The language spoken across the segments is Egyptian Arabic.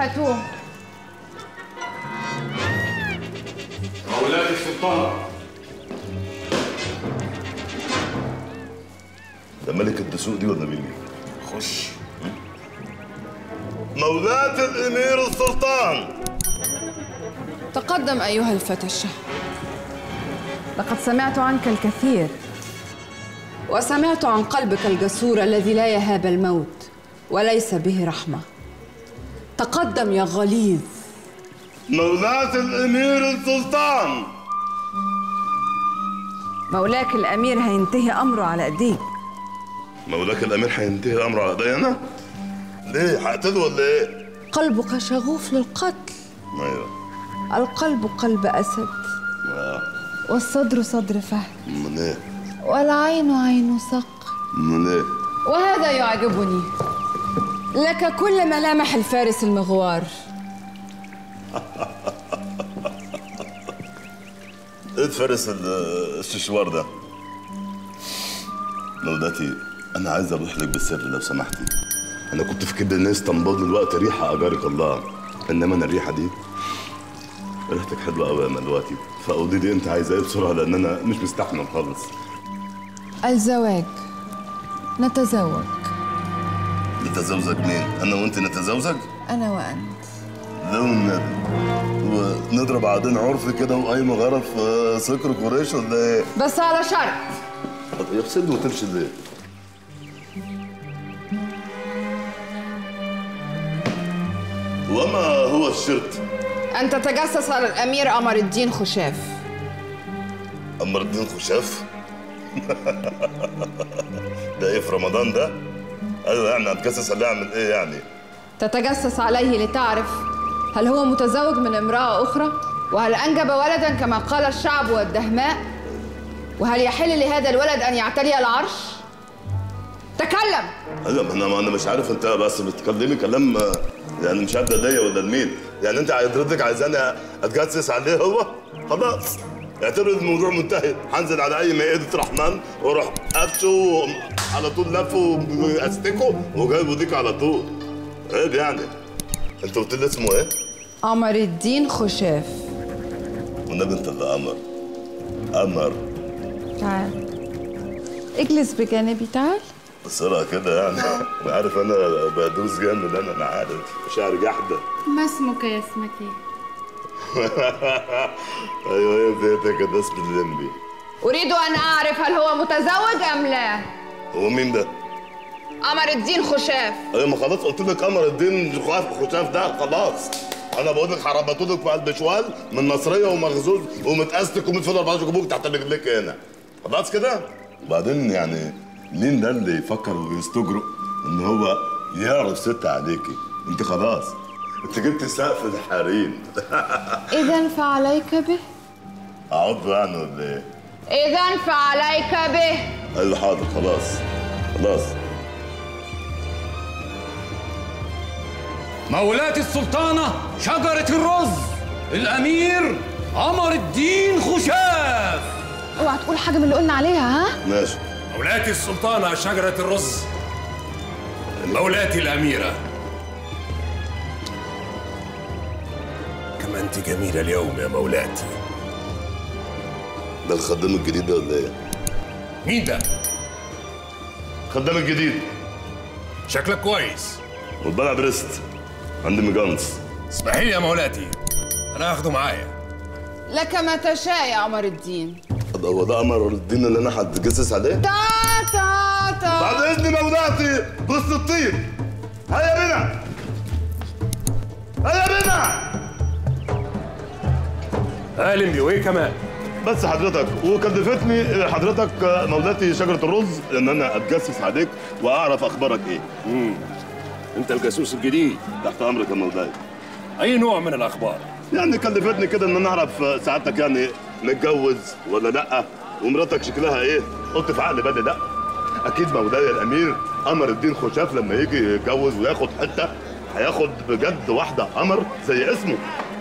هاتوه مولاة السلطان ده ملك الدسوق دي ولا مين خش مولاة الامير السلطان تقدم أيها الفتى الشهم لقد سمعت عنك الكثير وسمعت عن قلبك الجسور الذي لا يهاب الموت وليس به رحمة تقدم يا غليظ مولاة الامير السلطان مولاك الأمير هينتهي أمره على إيديك مولاك الامير هينتهي الامر على ايدي انا ليه هقتله ولا ايه قلبك شغوف للقتل ايوه القلب قلب أسد آه. والصدر صدر فهد من ايه والعين عين صقر من ايه وهذا يعجبني لك كل ملامح الفارس المغوار ايه فارس ال- الششوار ده مولاتي انا عايز اروح لك بالسر لو سمحتي انا كنت في كده الناس تنبضني الوقت ريحه اجارك الله انما انا الريحه دي ريحتك حلوه قوي يا ملواتي فقولي لي انت عايزه ايه بسرعه لان انا مش مستحمل خالص الزواج نتزوج نتزوجك مين انا وانت نتزوجك أنا وأنت لو النبي ونضرب عادين عرف كده وقايمه غرف آه، سكر قريش ولا ايه؟ بس على شرط طب يفسد وتمشي ليه؟ وما هو الشرط؟ أن تتجسس على الأمير قمر الدين خشاف أمر الدين خشاف؟ ده ايه في رمضان ده؟ ايوه يعني هتجسس عليه اعمل ايه يعني؟ تتجسس عليه لتعرف هل هو متزوج من امرأة أخرى وهل أنجب ولدا كما قال الشعب والدهماء وهل يحل لهذا الولد أن يعتلي العرش تكلم ايوه ما انا ما انا مش عارف انت بس بتكلمي كلام آه، يعني مش عارف ده ليا ولا لمين يعني انت حضرتك عايزاني اتجسس عليه هو خلاص اعتبر الموضوع منتهي هنزل على اي مائده رحمن واروح قفشه على طول لفه واستكه وجايبه ديك على طول عيب يعني انت قلت لي اسمه ايه؟ قمر الدين خشاف والنبي انت اللي قمر قمر تعال اجلس بجانبي تعال بسرعه كده يعني عارف انا بدوس جامد انا انا عارف شعر جحده ما اسمك يا اسمك ايه ايوه يا بيتك ده اسم الليمبي أريد أن أعرف هل هو متزوج أم لا هو مين ده؟ قمر الدين خشاف ايوه ما خلاص قلت لك قمر الدين خاف خشاف ده خلاص انا بقول لك هربطوا لك في قلب شوال من نصريه ومغزوز ومتأستك ومتفضل 14 جبوك تحت رجليك هنا خلاص كده؟ وبعدين يعني مين ده اللي يفكر ويستجرؤ ان هو يعرف ست عليكي؟ انت خلاص انت جبت سقف الحريم إذا فعليك به اقعد يعني ولا ايه؟ إذا فعليك به قال له حاضر خلاص خلاص مولاة السلطانة شجرة الرز الأمير قمر الدين خشاف اوعى تقول حاجة من اللي قلنا عليها ها ماشي مولاتي السلطانة شجرة الرز مولاتي الأميرة كما أنت جميلة اليوم يا مولاتي ده الخدام الجديد ده ولا ايه؟ مين ده؟ الخدام الجديد شكلك كويس والبلع بريست عندي ميجانس اسمحي لي يا مولاتي أنا هاخده معايا لك ما تشاء يا قمر الدين طب هو ده قمر الدين اللي انا هتجسس عليه؟ تا تا تا بعد اذن مولاتي بص الطيب هيا بنا هيا بنا قالم بيه وإيه كمان؟ بس حضرتك وكلفتني حضرتك مولاتي شجره الرز ان انا اتجسس عليك واعرف اخبارك ايه أنت الجاسوس الجديد تحت امرك يا مولاي أي نوع من الأخبار؟ يعني كلفتني كده ان انا اعرف سعادتك يعني متجوز ولا لا ومراتك شكلها ايه قلت في عقل بالي لا اكيد مولاي الامير قمر الدين خشاف لما يجي يتجوز وياخد حته هياخد بجد واحده قمر زي اسمه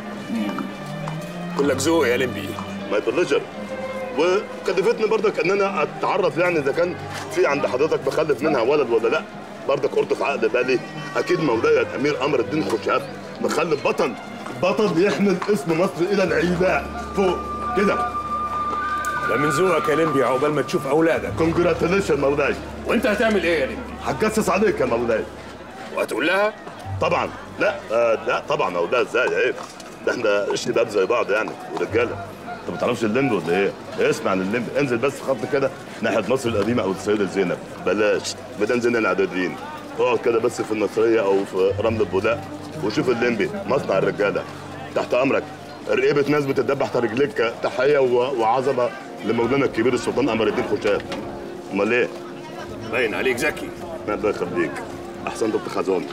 كلك ذوق يا لمبي ماي بليجر وكلفتني برضك ان انا اتعرف يعني اذا كان في عند حضرتك بخلف منها ولد ولا لا برضك قلت في عقل بالي اكيد مولاي الامير قمر الدين خشاف نخلي بطل بطل يحمل اسم مصر الى العيلاء فوق كده ده من ذوقك يا لمبي عقبال ما تشوف اولادك كونجراتيليشن مولاي وانت هتعمل ايه يا لمبي هتجسس عليك يا مولاي وهتقول لها طبعا لا آه لا طبعا او ده ازاي عيب ده احنا شباب زي بعض يعني ورجاله انت ما تعرفش الليمبي ولا ايه؟ اسمع عن الليمبي انزل بس خط كده ناحيه مصر القديمه او السيده زينب بلاش بدل زين العدادين اقعد كده بس في النصريه او في رمل البولاق وشوف الليمبي مصنع الرجاله تحت امرك رقيبه ناس بتدبح تحت رجليك تحيه و- وعظمه لمولانا الكبير السلطان قمر الدين خشاب امال ايه؟ باين عليك ذكي الله يخليك احسن دكتور خزون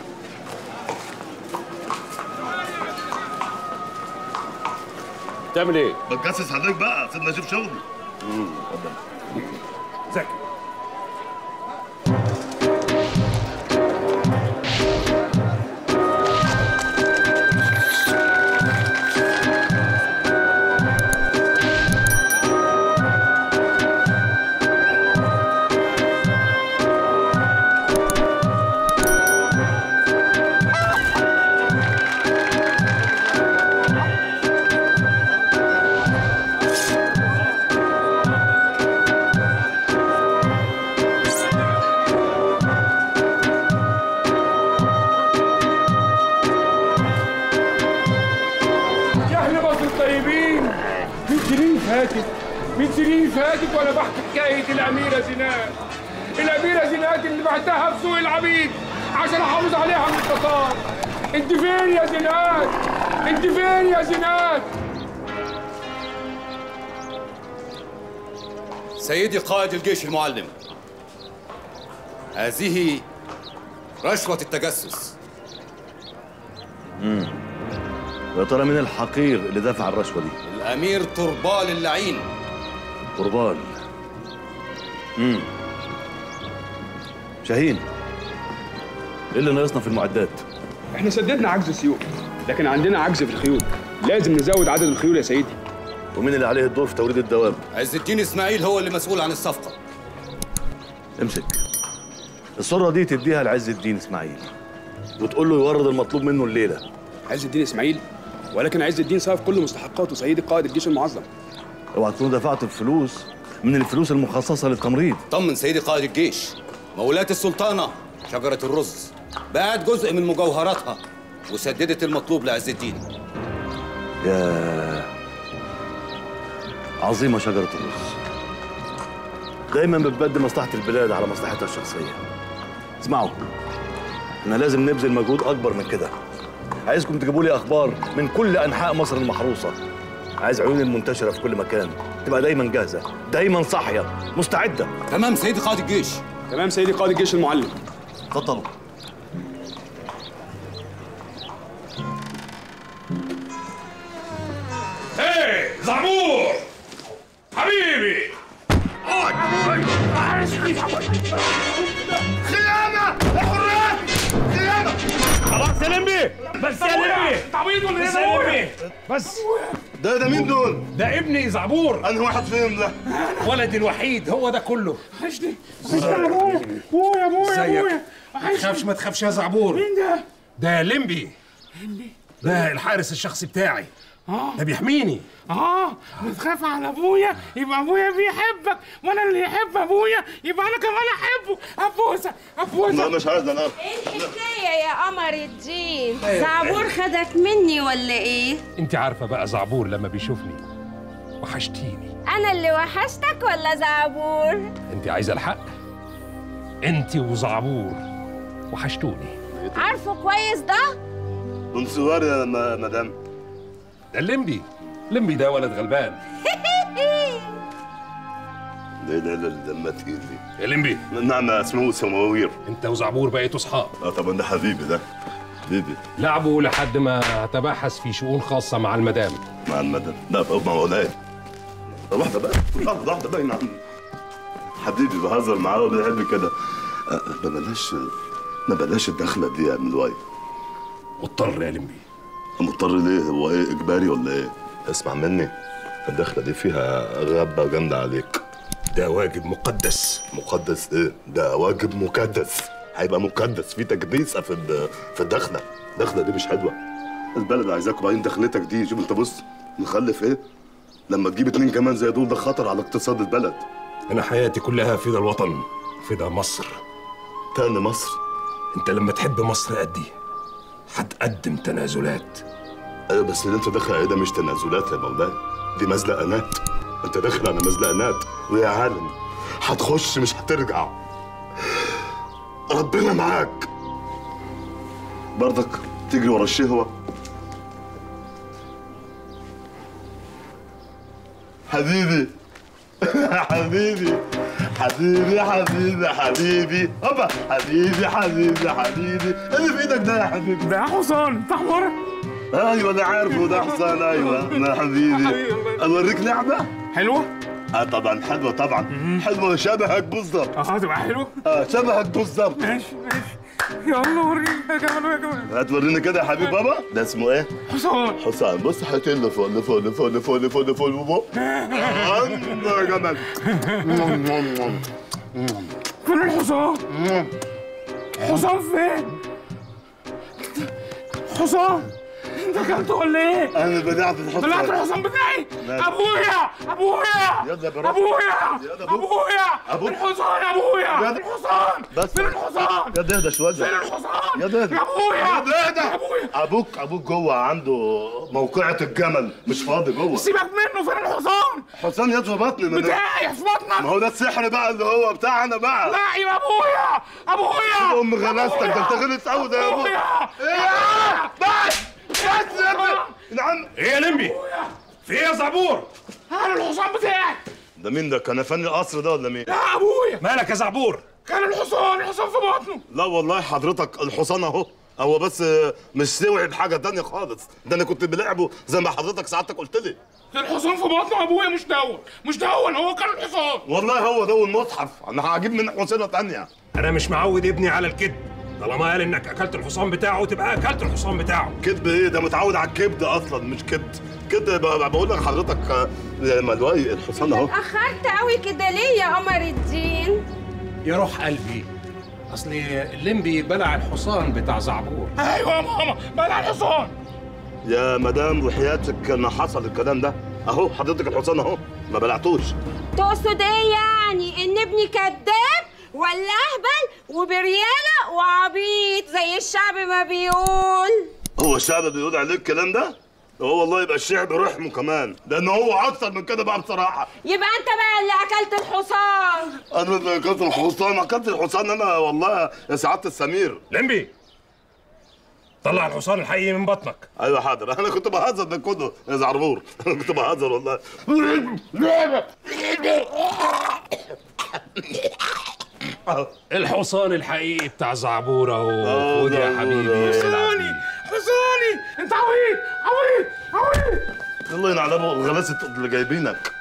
تعمل ايه بتجسس عليك بقى سيبنا نشوف شغلي ذكي يا اهل مصر الطيبين من سنين فاتت من سنين فاتت وانا بحكي حكايه الاميره زينات الاميره زينات اللي بعتها في سوق العبيد عشان احافظ عليها من التتار انت فين يا زينات انت فين يا زينات سيدي قائد الجيش المعلم هذه رشوة التجسس يا ترى مين الحقير اللي دفع الرشوه دي؟ الأمير طربال اللعين قربان امم شاهين ايه اللي ناقصنا في المعدات؟ احنا سددنا عجز السيوف لكن عندنا عجز في الخيول لازم نزود عدد الخيول يا سيدي ومين اللي عليه الدور في توريد الدواب؟ عز الدين إسماعيل هو اللي مسؤول عن الصفقة امسك السرة دي تديها لعز الدين اسماعيل وتقول له يورد المطلوب منه الليلة عز الدين اسماعيل ولكن عز الدين صرف كل مستحقاته سيدي قائد الجيش المعظم اوعى تكونوا دفعتوا الفلوس من الفلوس المخصصة للتمريض طمن سيدي قائد الجيش مولاة السلطانة شجرة الرز باعت جزء من مجوهراتها وسددت المطلوب لعز الدين يا عظيمة شجرة الرز دايما بتبدي مصلحة البلاد على مصلحتها الشخصية اسمعوا احنا لازم نبذل مجهود أكبر من كده عايزكم تجيبوا لي أخبار من كل أنحاء مصر المحروسة عايز عيون المنتشرة في كل مكان تبقى دايما جاهزة دايما صاحية مستعدة تمام سيدي قائد الجيش تمام سيدي قائد الجيش المعلم اتفضلوا ايه زعبور حبيبي خلاص يا لمبي بس يا لمبي تعويض ولا بس يا لمبي بس ده ده مين دول؟ ده ابني زعبور انهي واحد فيهم ده؟ ولدي الوحيد هو ده كله وحشني وحشني يا ابويا ابويا ابويا ازيك؟ ابويا ما تخافش ما تخافش يا زعبور مين ده؟ ده لمبي ده الحارس الشخصي بتاعي اه ده بيحميني اه بتخاف على ابويا يبقى ابويا بيحبك وانا اللي يحب ابويا يبقى انا كمان احبه ابوسه لا ابوسه مش عايز انا ايه الحكاية يا قمر الدين؟ زعبور خدك مني ولا ايه؟ انت عارفه بقى زعبور لما بيشوفني وحشتيني انا اللي وحشتك ولا زعبور؟ انت عايزه الحق انت وزعبور وحشتوني عارفه كويس ده؟ من صغار يا م- مدام ده الليمبي لمبي ده ولد غلبان لا لا لا دمها تقيل دي يا لمبي نعم اسمه سماوير انت وزعبور بقيتوا اصحاب اه طبعا ده حبيبي ده حبيبي لعبوا لحد ما تباحث في شؤون خاصه مع المدام مع المدن لا بقى مع ولاي واحدة بقى واحدة واحدة بقى نعم حبيبي بهزر معاه وبيحب كده آه، ما بلاش ما بلاش الدخلة دي يا ابن الواي مضطر يا لمبي مضطر ليه هو ايه اجباري ولا ايه اسمع مني الدخلة دي فيها غبة جامدة عليك ده واجب مقدس مقدس ايه ده واجب مكدس هيبقى مكدس في تكديسة في الد- في الدخلة الدخلة دي مش حلوة البلد عايزاك وبعدين دخلتك دي شوف انت بص مخلف ايه لما تجيب اتنين كمان زي دول ده خطر على اقتصاد البلد انا حياتي كلها فدا الوطن فدا مصر تاني مصر انت لما تحب مصر قدي هتقدم تنازلات ايوه بس اللي انت داخل عليه ده مش تنازلات يا مولاي دي مزلقانات انت داخل على مزلقانات ويا عالم هتخش مش هترجع ربنا معاك برضك تجري ورا الشهوة حبيبي حبيبي حبيبي حبيبي حبيبي هوبا حبيبي حبيبي حبيبي اللي في ايدك ده يا حبيبي ده حسام تحمر ايوه انا عارفه ده حسام ايوه انا حبيبي اوريك لعبه حلوه اه طبعا حلوه طبعا حلوه شبهك بالظبط اه تبقى حلوه اه شبهك بالظبط ماشي ماشي يلا وريني يا كمان ويا كمان هتوريني كده يا حبيب بابا ده اسمه ايه حسام حسام بص حيتين لفوق لفوق لفوق لفوق لفوق لفوق لفوق الله يا جمال فين الحصان حصان فين حصان انت اكلته ولا ايه انا بدعت طلعت الحصان الحصان بتاعي ماشي. ابويا ابويا يلا يا براء. ابويا يلا أبوك. ابويا أبوك. الحصان يا ابويا يلا. الحصان بس. فين الحصان يا ده اهدى شويه فين الحصان يا ده اهدى يا ابويا يا ده اهدى ابويا ابوك ابوك جوه عنده موقعة الجمل مش فاضي جوه سيبك منه فين الحصان حسام يد في بطني من بتاعي في ما بطنك هو ده السحر بقى اللي هو بتاعنا بقى لا يا ابويا ابويا ام غلاستك ده انت غلس قوي ده يا ابويا ابويا ايه بس بس يا ابني نعم ايه يا لمبي في ايه يا زعبور انا الحصان بتاعي ده مين ده كان فني القصر ده ولا مين؟ لا ابويا مالك يا زعبور كان الحصان الحصان في بطنه لا والله حضرتك الحصان اهو هو بس مش سوعي بحاجه تانية خالص ده انا كنت بلعبه زي ما حضرتك سعادتك قلت لي الحصان في بطنه ابويا مش دون مش دون هو كان الحصان والله هو ده المصحف انا هجيب من حصينه تانية انا مش معود ابني على الكذب طالما قال انك اكلت الحصان بتاعه تبقى اكلت الحصان بتاعه كذب ايه ده متعود على الكبد اصلا مش كبد كده ب- بقول لك حضرتك آه، يا ملواي الحصان اهو اتأخرت قوي كده ليه يا قمر الدين يا روح قلبي اصل الليمبي بلع الحصان بتاع زعبور ايوه يا ماما بلع الحصان يا مدام وحياتك ما حصل الكلام ده اهو حضرتك الحصان اهو ما بلعتوش تقصد ايه يعني ان ابني كذاب ولا اهبل وبريالة وعبيط زي الشعب ما بيقول هو الشعب بيقول عليه الكلام ده هو والله يبقى الشعب رحمه كمان لان هو اكتر من كده بقى بصراحه يبقى انت بقى اللي اكلت الحصان انا اللي اكلت الحصان اكلت الحصان انا والله يا سعاده السمير لمبي طلع الحصان الحقيقي من بطنك ايوه حاضر انا كنت بهزر ده كله يا زعربور انا كنت بهزر والله الحصان الحقيقي بتاع زعبور اهو آه، خد يا زعبور، حبيبي آه. العب حصاني بيه. حصاني انت عبيط عبيط عبيط الله ينعلمه الغلاسه اللي جايبينك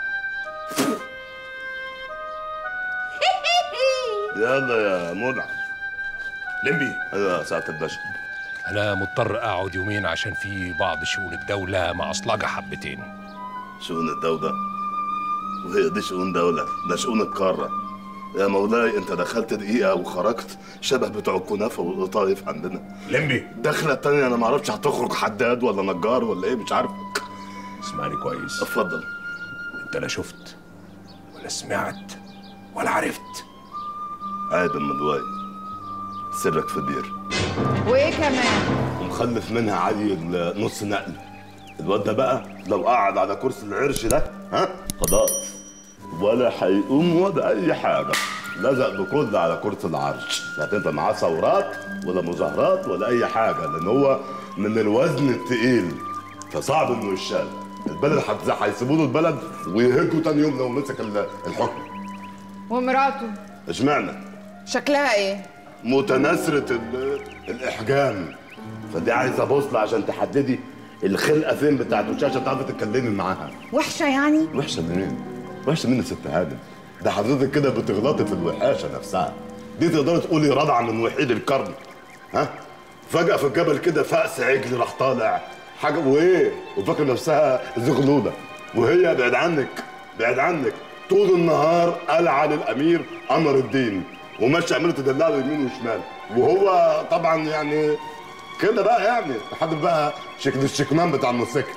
يلا يا منى لمبي ايوه يا سعاده الباشا انا مضطر اقعد يومين عشان في بعض شؤون الدوله معصلجه حبتين شؤون الدولة وهي دي شؤون دولة ده شؤون القارة يا مولاي انت دخلت دقيقة وخرجت شبه بتوع الكنافة والقطايف عندنا لمبي دخلة تانية انا معرفش هتخرج حداد ولا نجار ولا ايه مش عارف اسمعني كويس اتفضل انت لا شفت ولا سمعت ولا عرفت عيب يا مدواي سرك في بير وايه كمان ومخلف منها عيل نص نقل الواد ده بقى لو قعد على كرسي العرش ده ها خلاص ولا هيقوم ولا اي حاجه لزق بكل على كرسي العرش لا هتنفع معاه ثورات ولا مظاهرات ولا اي حاجه لان هو من الوزن التقيل فصعب انه يشال البلد هت- هيسيبوا له البلد ويهجوا تاني يوم لو مسك ال- الحكم ومراته اشمعنى شكلها ايه متناثرة ال- الإحجام فدي عايزة بوصلة عشان تحددي الخلقة فين بتاعت الشاشة تعرفي تتكلمي معاها وحشه يعني وحشة منين؟ وحشة منين يا ست هانم؟ ده حضرتك كده بتغلطي في الوحاشة نفسها دي تقدري تقولي رضعة من وحيد القرن ها؟ فجأة في الجبل كده فأس عجل راح طالع حاجة وإيه؟ وفاكرة نفسها زغلولة وهي بعد عنك بعد عنك طول النهار قلعة للأمير قمر الدين وماشية عمالة تدلعه يمين وشمال وهو طبعا يعني كده بقى يعني لحد بقى شكل الشكمان بتاع الموتوسيكل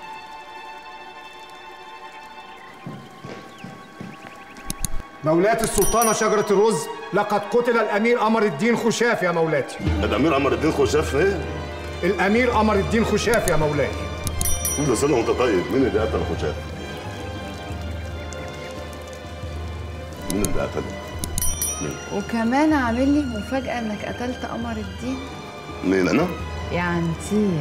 مولاتي السلطانة شجرة الرز لقد قتل الأمير قمر الدين خشاف يا مولاتي الامير قمر الدين خشاف ايه؟ الأمير قمر الدين خشاف يا مولاتي كل سنه وانت طيب مين اللي قتل خشاف؟ مين اللي قتله؟ وكمان عامل لي مفاجأة انك قتلت قمر الدين مين انا؟ يا عنتيل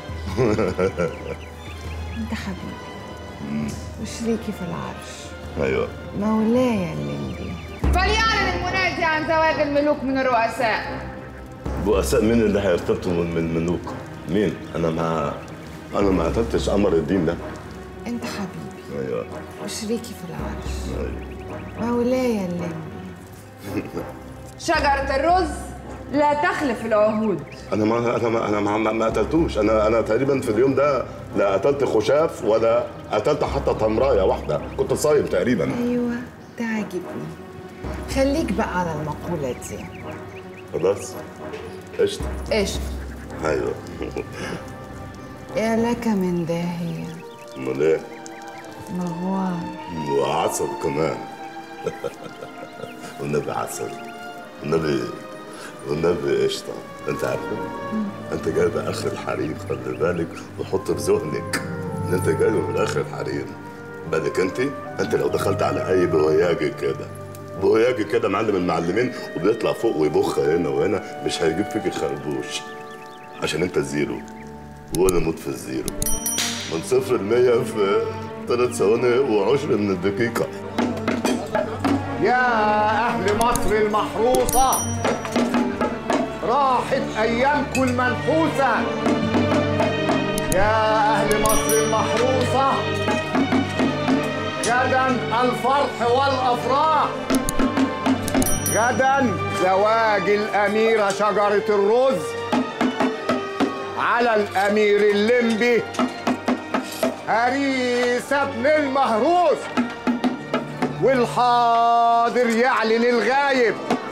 انت حبيبي وشريكي في العرش ايوه مولاي الليمبي فليعلن المنادي عن زواج الملوك من الرؤساء رؤساء مين اللي هيرتبطوا من من الملوك؟ مين؟ انا ما انا ما قتلتش قمر الدين ده انت حبيبي ايوه وشريكي في العرش ايوه مولاي الليمبي شجرة الرز لا تخلف العهود انا ما انا ما انا ما, ما, ما قتلتوش انا انا تقريبا في اليوم ده لا قتلت خشاف ولا قتلت حتى تمرايه واحده كنت صايم تقريبا ايوه تعجبني خليك بقى على المقولة دي خلاص قشطه ايش ايوه يا لك من داهية امال ايه؟ مغوار وعسل كمان والنبي عسل والنبي والنبي قشطه انت عارف انت جايبه اخر الحريم خلي بالك وحط في ذهنك ان انت جايبه من اخر الحريم بالك انت انت لو دخلت على اي بوياجي كده بوياجي كده معلم المعلمين وبيطلع فوق ويبخ هنا وهنا مش هيجيب فيك خربوش عشان انت الزيرو وانا موت في الزيرو من صفر لمية في ثلاث ثواني وعشر من الدقيقة يا أهل مصر المحروسة راحت أيامكم المنحوسة يا أهل مصر المحروسة غدا الفرح والأفراح غدا زواج الأميرة شجرة الرز على الأمير الليمبي هريس ابن المهروس والحاضر يعلن الغايب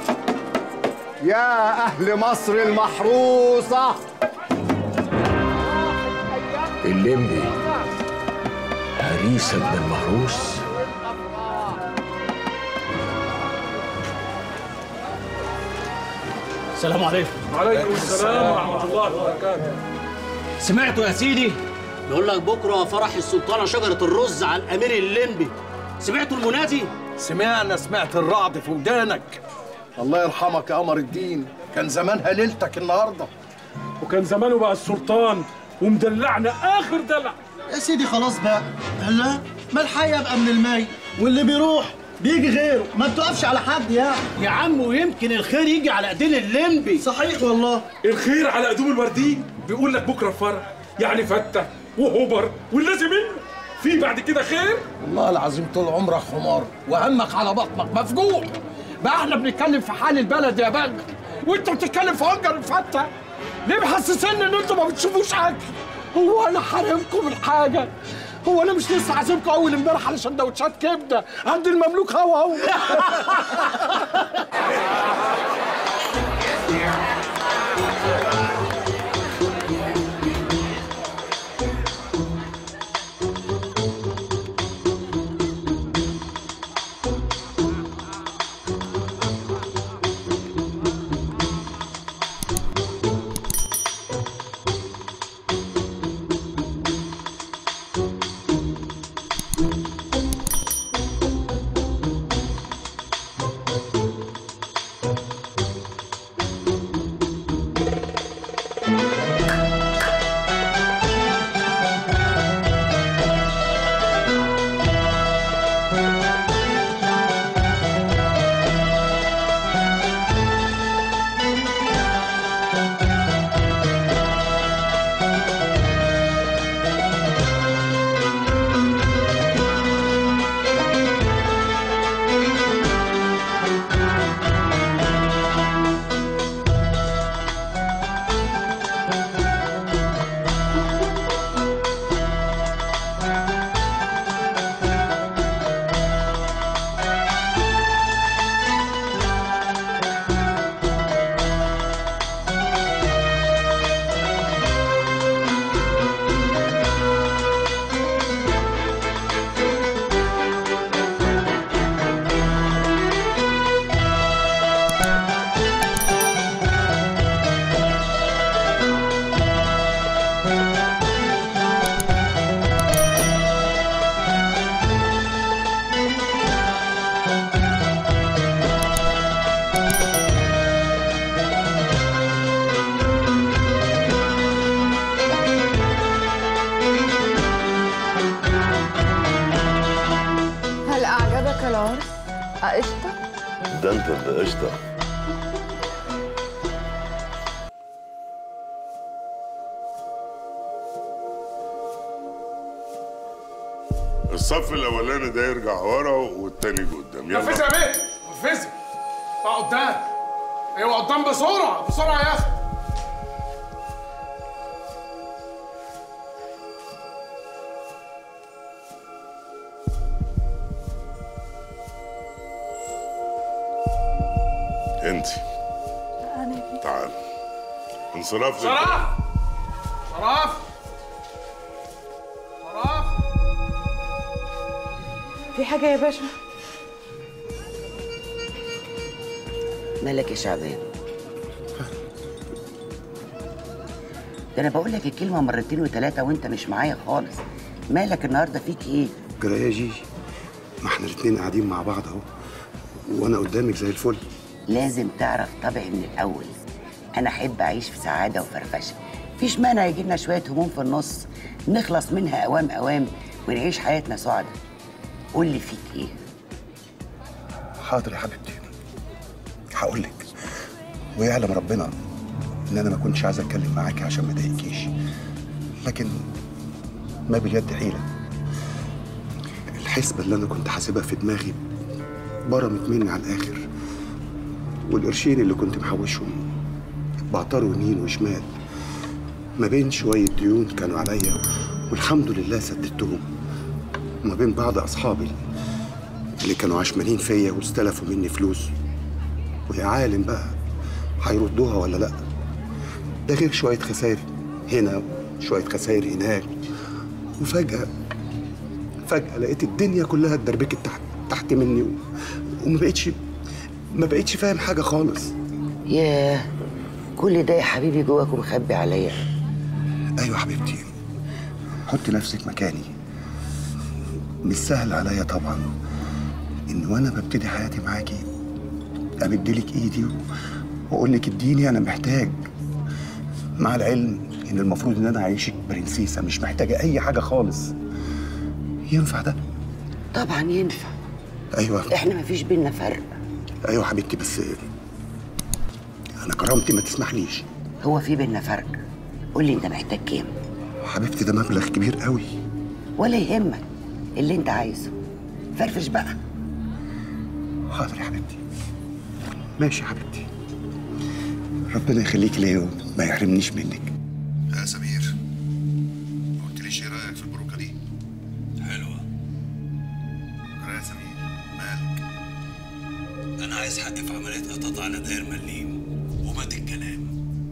يا أهل مصر المحروسة الليمبي هريس ابن المهروس السلام عليكم وعليكم السلام ورحمه الله وبركاته سمعتوا يا سيدي بيقول لك بكره فرح السلطانه شجره الرز على الامير الليمبي سمعتوا المنادي سمعنا سمعت الرعد في ودانك الله يرحمك يا قمر الدين كان زمانها ليلتك النهارده وكان زمانه بقى السلطان ومدلعنا اخر دلع يا سيدي خلاص بقى لا ما الحي يبقى من المي واللي بيروح بيجي غيره ما بتقفش على حد يعني يا عم ويمكن الخير يجي على ايدين الليمبي صحيح والله الخير على قدوم الوردين بيقول لك بكره الفرح يعني فته وهبر واللازم منه في بعد كده خير والله العظيم طول عمرك حمار وهمك على بطنك مفجوع بقى احنا بنتكلم في حال البلد يا بلد وانت بتتكلم في هنجر الفته ليه محسسين ان انتوا ما بتشوفوش حاجه هو انا حارمكم الحاجه هو انا مش لسه عازمكم اول امبارح على سندوتشات كبده عند المملوك هوا هوا العرس؟ قشطة؟ ده انت اللي قشطه الصف الاولاني ده يرجع ورا والتاني يجي قدام نفذ يا بيه نفذ بقى قدام ايوه قدام بسرعه بسرعه يا اخي انت تعال انصراف شرف شرف شرف في حاجة يا باشا مالك يا شعبان ده انا بقول لك الكلمه مرتين وثلاثه وانت مش معايا خالص مالك النهارده فيك ايه جرى يا جيجي ما احنا الاتنين قاعدين مع بعض اهو وانا قدامك زي الفل لازم تعرف طبعي من الاول انا احب اعيش في سعاده وفرفشه مفيش مانع يجي لنا شويه هموم في النص نخلص منها اوام اوام ونعيش حياتنا سعدة قول لي فيك ايه حاضر يا حبيبتي هقول لك ويعلم ربنا ان انا ما كنتش عايز اتكلم معاكي عشان ما اضايقكيش لكن ما باليد حيله الحسبه اللي انا كنت حاسبها في دماغي برمت مني على الاخر والقرشين اللي كنت محوشهم بعطروا يمين وشمال ما بين شويه ديون كانوا عليا والحمد لله سددتهم وما بين بعض اصحابي اللي كانوا عشمانين فيا واستلفوا مني فلوس ويا عالم بقى هيردوها ولا لا ده غير شويه خسائر هنا وشويه خسائر هناك وفجاه فجاه لقيت الدنيا كلها اتدربكت تحت تحت مني و... وما بقتش ما بقتش فاهم حاجه خالص ياه كل ده يا حبيبي جواك ومخبي عليا ايوه حبيبتي حطي نفسك مكاني مش سهل عليا طبعا ان وانا ببتدي حياتي معاكي امدلك ايدي و- واقول لك اديني انا محتاج مع العلم ان المفروض ان انا اعيشك برنسيسه مش محتاجه اي حاجه خالص ينفع ده طبعا ينفع ايوه احنا مفيش بينا فرق ايوه حبيبتي بس انا كرامتي ما تسمحليش هو في بينا فرق قول لي انت محتاج كام حبيبتي ده مبلغ كبير قوي ولا يهمك اللي انت عايزه فرفش بقى حاضر يا حبيبتي ماشي يا حبيبتي ربنا يخليك ليا وما يحرمنيش منك يا سمير ما قلتليش ايه رايك في البروكه دي حلوة يا سمير مالك أنا عايز حقي في عملية قطع نداير مليم ومات الكلام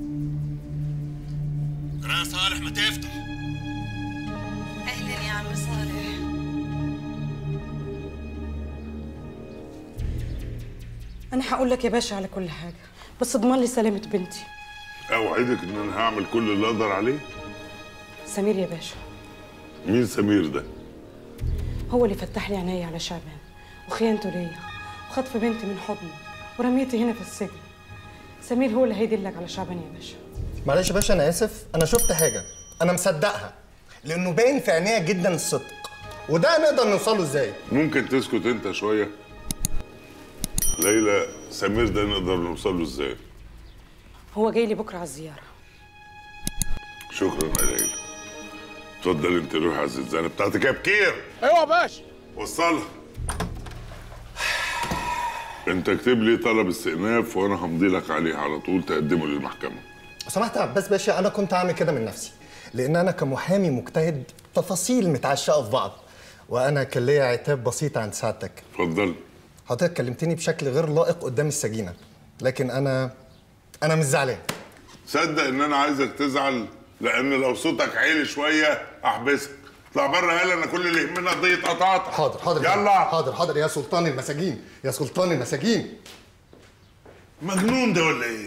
يا صالح ما تفتح أهلا يا عم صالح أنا هقول لك يا باشا على كل حاجة بس اضمن لي سلامة بنتي اوعدك ان انا هعمل كل اللي اقدر عليه سمير يا باشا مين سمير ده هو اللي فتح لي عينيا على شعبان وخيانته ليا وخطف بنتي من حضني ورميتي هنا في السجن سمير هو اللي هيدلك على شعبان يا باشا معلش يا باشا انا اسف انا شفت حاجه انا مصدقها لانه باين في عينيها جدا الصدق وده نقدر نوصله ازاي ممكن تسكت انت شويه ليلى سمير ده نقدر نوصل له ازاي هو جاي لي بكره على الزياره شكرا يا ليلى اتفضل انت روح على الزنزانه بتاعتك يا بكير ايوه يا باشا وصلها انت اكتب لي طلب استئناف وانا همضي لك عليه على طول تقدمه للمحكمه لو سمحت يا عباس باشا انا كنت عامل كده من نفسي لان انا كمحامي مجتهد تفاصيل متعشقه في بعض وانا كان ليا عتاب بسيط عند سعادتك اتفضل حضرتك كلمتني بشكل غير لائق قدام السجينه لكن انا انا مش زعلان صدق ان انا عايزك تزعل لان لو صوتك عالي شويه احبسك اطلع بره يلا انا كل اللي يهمنا قضيه قطعت حاضر حاضر يلا حاضر حاضر يا سلطان المساجين يا سلطان المساجين مجنون ده ولا ايه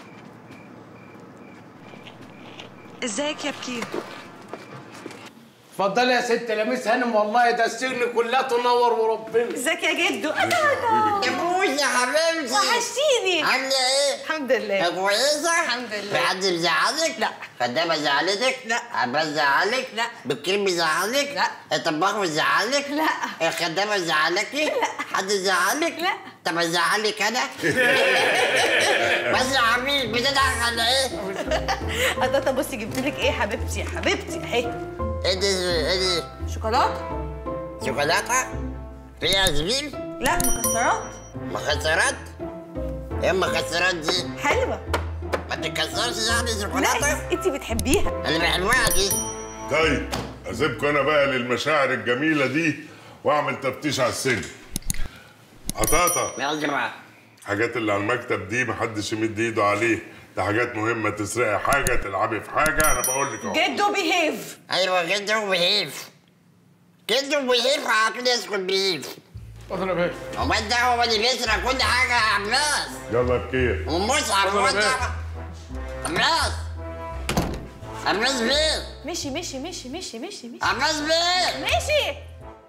ازيك يا بكير اتفضلي يا ست لميس هانم والله ده السجن كلها تنور وربنا ازيك يا جدو يا بوسي يا حبيبتي وحشتيني عامله ايه؟ الحمد لله كويسه؟ الحمد لله في حد مزعلك؟ لا خدامه زعلتك؟ لا عباس زعلك؟ لا بكير مزعلك؟ لا الطباخ مزعلك؟ لا الخدامه زعلكي؟ لا حد زعلك؟ لا طب ازعلك انا؟ بس يا حبيبي بتضحك على ايه؟ قطاطا بصي جبت لك ايه يا حبيبتي يا حبيبتي اهي ايه ده ايه ده؟ شوكولاته شوكولاته؟ فيها زبيب؟ لا مكسرات مكسرات؟ ايه المكسرات دي؟ حلوه ما تتكسرش يعني شوكولاته؟ لا انت بتحبيها اللي بحبها دي طيب اسيبكم انا بقى للمشاعر الجميله دي واعمل تفتيش على السجن قطاطا يلا بقى الحاجات اللي على المكتب دي محدش يمد ايده عليه ده حاجات مهمه تسرقي حاجه تلعبي في حاجه انا بقول لك اهو جدو بيهيف ايوه جدو بيهيف جدو بيهيف عقل يسكت بيهيف اتفضل يا باشا امال ده هو اللي بيسرق كل حاجه يا عباس يلا بكير ومصعب هو اتفضل يا ده عباس عباس بيه مشي مشي مشي مشي مشي مشي عباس بيه مشي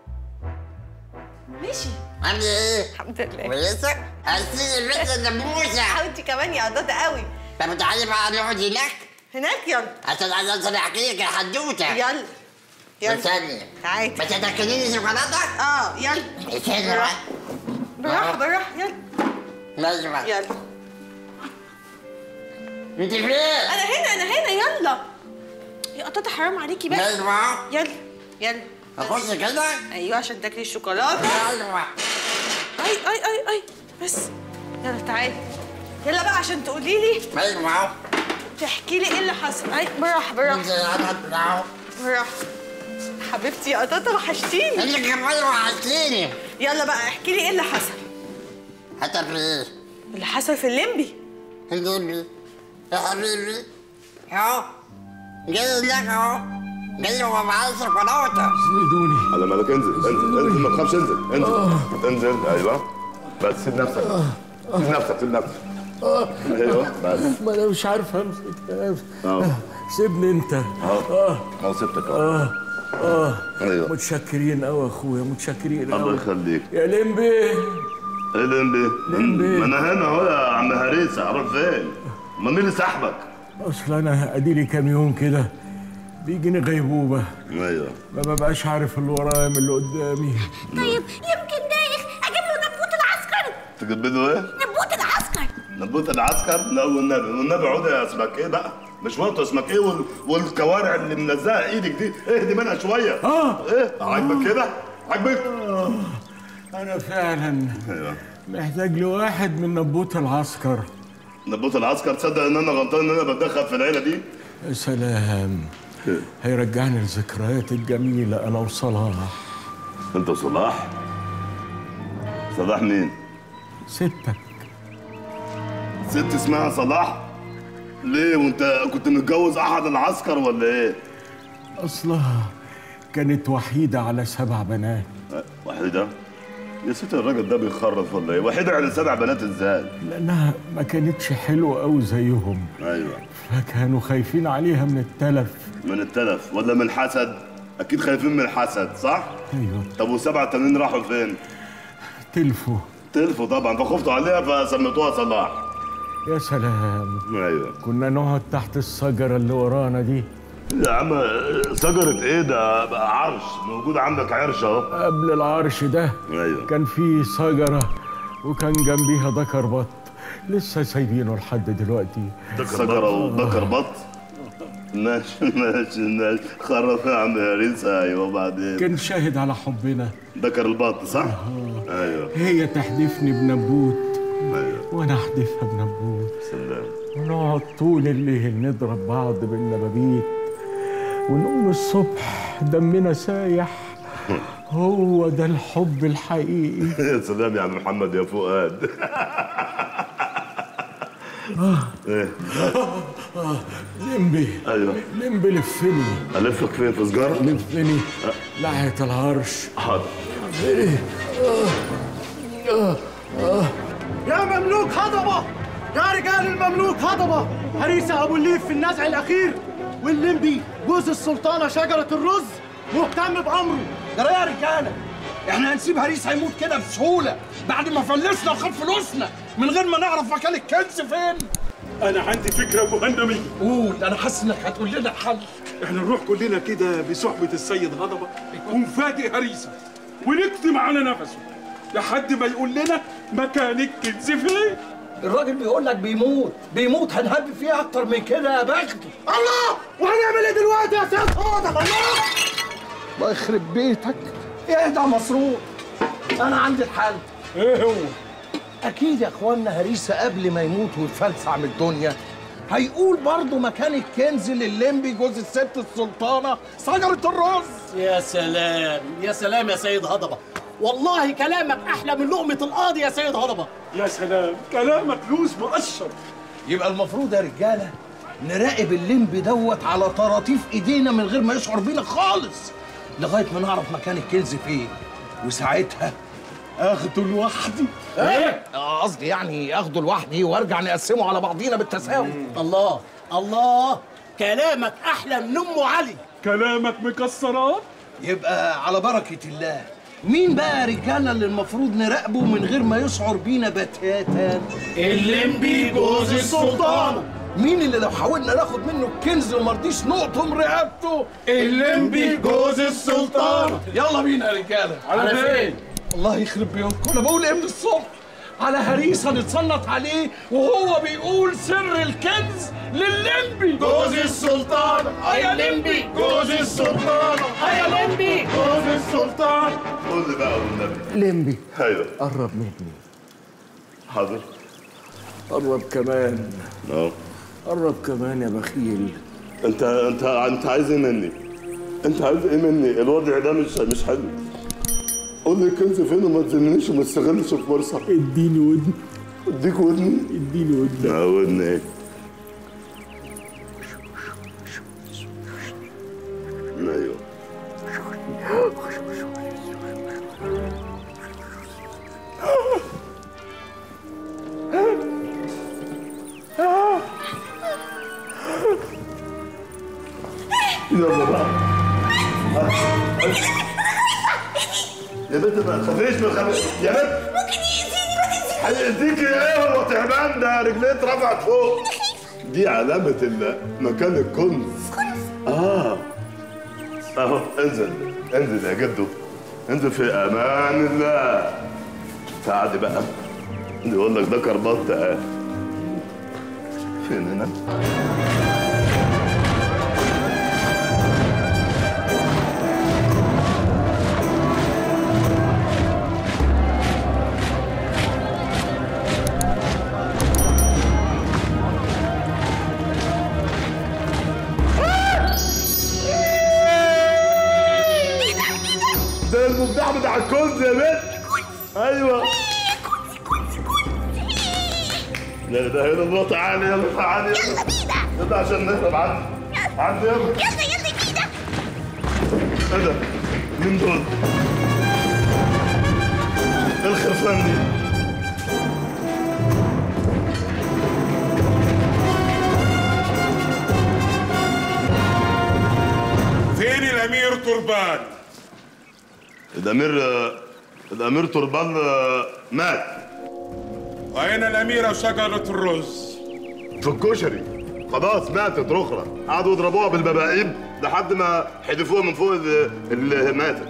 مشي عامل ايه؟ الحمد لله كويسه؟ هسيب البنت النبوسه حاولتي كمان يا قطاطا قوي طب تعالي بقى نقعد هناك هناك يلا عشان عشان احكي لك الحدوته يلا يلا استني تعالي بس هتاكليني شوكولاته؟ اه يلا استني بقى بالراحه بالراحه يلا ماشي بقى يلا انت فين؟ انا هنا انا هنا يلا يا قطاطا حرام عليكي بقى ماشي بقى يلا يلا اخش كده؟ ايوه عشان تاكلي الشوكولاته يلا بقى اي اي اي اي بس يلا تعالي يلا بقى عشان تقولي لي ماشي بقى تحكي لي ايه اللي حصل اي بالراحه بالراحه بالراحه حبيبتي يا قطاطا وحشتيني انت كمان وحشتيني يلا بقى احكي لي ايه اللي حصل حتى في ايه؟ اللي حصل في الليمبي الليمبي يا حبيبي اهو جاي لك اهو جاي هو معاه شوكولاته سيدوني على مالك انزل انزل انزل ما تخافش انزل انزل انزل ايوه بس سيب نفسك سيب نفسك سيب نفسك ايوه بس ما انا مش عارف امسك اهو سيبني انت اهو اهو سبتك اهو اه اه ايوه متشكرين قوي يا اخويا متشكرين الله قوي يخليك يا لمبي ايه لمبي؟ ما انا هنا اهو يا عم هريسه اروح فين؟ امال مين اللي سحبك؟ اصل انا اديلي كام يوم كده بيجيني غيبوبه ايوه ما ببقاش عارف اللي ورايا من اللي قدامي طيب يمكن دايخ اجيب له نبوت العسكر تجيب له ايه؟ نبوت العسكر نبوت العسكر؟ لا والنبي والنبي عود يا اسمك ايه بقى؟ مش وانت اسمك ايه وال... والكوارع اللي ملزقه ايدك دي اهدي منها شويه اه ايه عاجبك كده؟ عاجبك؟ انا فعلا ايوه محتاج لواحد من نبوت العسكر نبوت العسكر تصدق ان انا غلطان ان انا بتدخل في العيله دي؟ يا سلام هيرجعني الذكريات الجميلة أنا وصلاح أنت وصلاح؟ صلاح مين؟ ستك ست اسمها صلاح؟ ليه وانت كنت متجوز احد العسكر ولا ايه؟ أصلها كانت وحيدة على سبع بنات وحيدة؟ يا ست الراجل ده بيخرف ولا ايه؟ وحيدة على سبع بنات ازاي؟ لأنها ما كانتش حلوة أوي زيهم ايوه فكانوا خايفين عليها من التلف من التلف ولا من الحسد؟ اكيد خايفين من الحسد صح؟ أيوه طب والسبعة التانيين راحوا فين؟ تلفوا تلفوا طبعا فخفتوا عليها فسميتوها صلاح يا سلام ايوه كنا نقعد تحت الشجرة اللي ورانا دي يا عم شجرة ايه ده بقى عرش موجود عندك عرش اهو قبل العرش ده ايوه كان في شجرة وكان جنبيها ذكر بط لسه سايبينه لحد دلوقتي شجرة وذكر بط ماشي ماشي ماشي خرف يا عم يا ريسا ايوه وبعدين كان شاهد على حبنا ذكر البط صح؟ ايوه هي تحدفني بنبوت ايوه وانا احدفها بنبوت سلام ونقعد طول الليل نضرب بعض بالنبابيت ونقوم الصبح دمنا سايح هو ده الحب الحقيقي يا سلام يا عم محمد يا فؤاد ايه لمبي ايوه لمبي لفني الفك فين في سجارة؟ لفني ناحية العرش حاضر إيه؟ آه. آه. يا مملوك هضبة يا رجال المملوك هضبة هريسة أبو الليف في النزع الأخير واللمبي جوز السلطانة شجرة الرز مهتم بامره جرى يا رجاله احنا هنسيب هريس هيموت كده بسهوله بعد ما فلسنا وخد فلوسنا من غير ما نعرف مكان الكنز فين انا عندي فكره مهندميه قول انا حاسس انك هتقول لنا الحل احنا نروح كلنا كده بصحبة السيد هضبة ونفادي هريسة ونكتم على نفسه لحد ما يقول لنا مكان الكنز فين الراجل بيقول لك بيموت بيموت هنهب فيه اكتر من كده يا بختي الله وهنعمل ايه دلوقتي يا سيد هضبه الله الله يخرب بيتك اهدى مسروق انا عندي الحل ايه هو اكيد يا اخوانا هريسه قبل ما يموت ويفلسع من الدنيا هيقول برضه مكان الكنز لللمبي جوز الست السلطانه شجره الرز يا سلام يا سلام يا سيد هضبه والله كلامك احلى من لقمه القاضي يا سيد هضبه يا سلام كلامك لوز مقشر يبقى المفروض يا رجاله نراقب اللمبي دوت على طراطيف ايدينا من غير ما يشعر بينا خالص لغايه ما نعرف مكان الكنز فين وساعتها اخده لوحدي إيه؟ آه، قصدي يعني اخده لوحدي وارجع نقسمه على بعضينا بالتساوي الله الله كلامك احلى من ام علي كلامك مكسرات يبقى على بركه الله مين بقى يا رجاله اللي المفروض نراقبه من غير ما يشعر بينا بتاتا اللمبي جوز السلطانة. مين اللي لو حاولنا ناخد منه الكنز ومرضيش نقطم رقبته اللمبي جوز السلطانة. يلا بينا يا رجاله على فين؟ الله يخرب بيوتكم انا بقول ايه من الصبح على هريسه نتسلط عليه وهو بيقول سر الكنز لللمبي جوز السلطانة. يا اللمبي جوز السلطانة. يا لمبي جوز السلطان قول لي بقى والنبي لمبي ايوه قرب مني حاضر قرب كمان اه قرب كمان يا بخيل انت انت انت عايز ايه مني؟ انت عايز ايه مني؟ الوضع ده مش مش حلو قول لي الكنز فين وما تزننيش وما تستغلش الفرصه اديني ودن اديك ودني اديني ودن لا ودني ايه؟ ايوه يلا بقى يا بنت ما تخافيش ما تخافيش يا بنت ممكن يأذيني ما هيأذيكي ايه هو تعبان ده رجليه اترفعت فوق دي علامة ال- مكان الكنز اه اهو انزل انزل يا جدو انزل في امان الله تعالي بقى يقول لك ده كربات اه فين هنا؟ ده المفتاح بتاع الكنز يا بنت ايوه لا ده هنا الله تعالى يلا تعالى يلا بينا يلا عشان نهرب عنه عنه يلا يلا يلا كده ايه ده؟ مين دول؟ ايه الخرفان دي؟ فين الامير تربان الامير الامير تربان مات واين الاميره شجره الرز في الكشري خلاص ماتت رخرة قعدوا يضربوها بالبباقيب لحد ما حدفوها من فوق اللي, اللي ماتت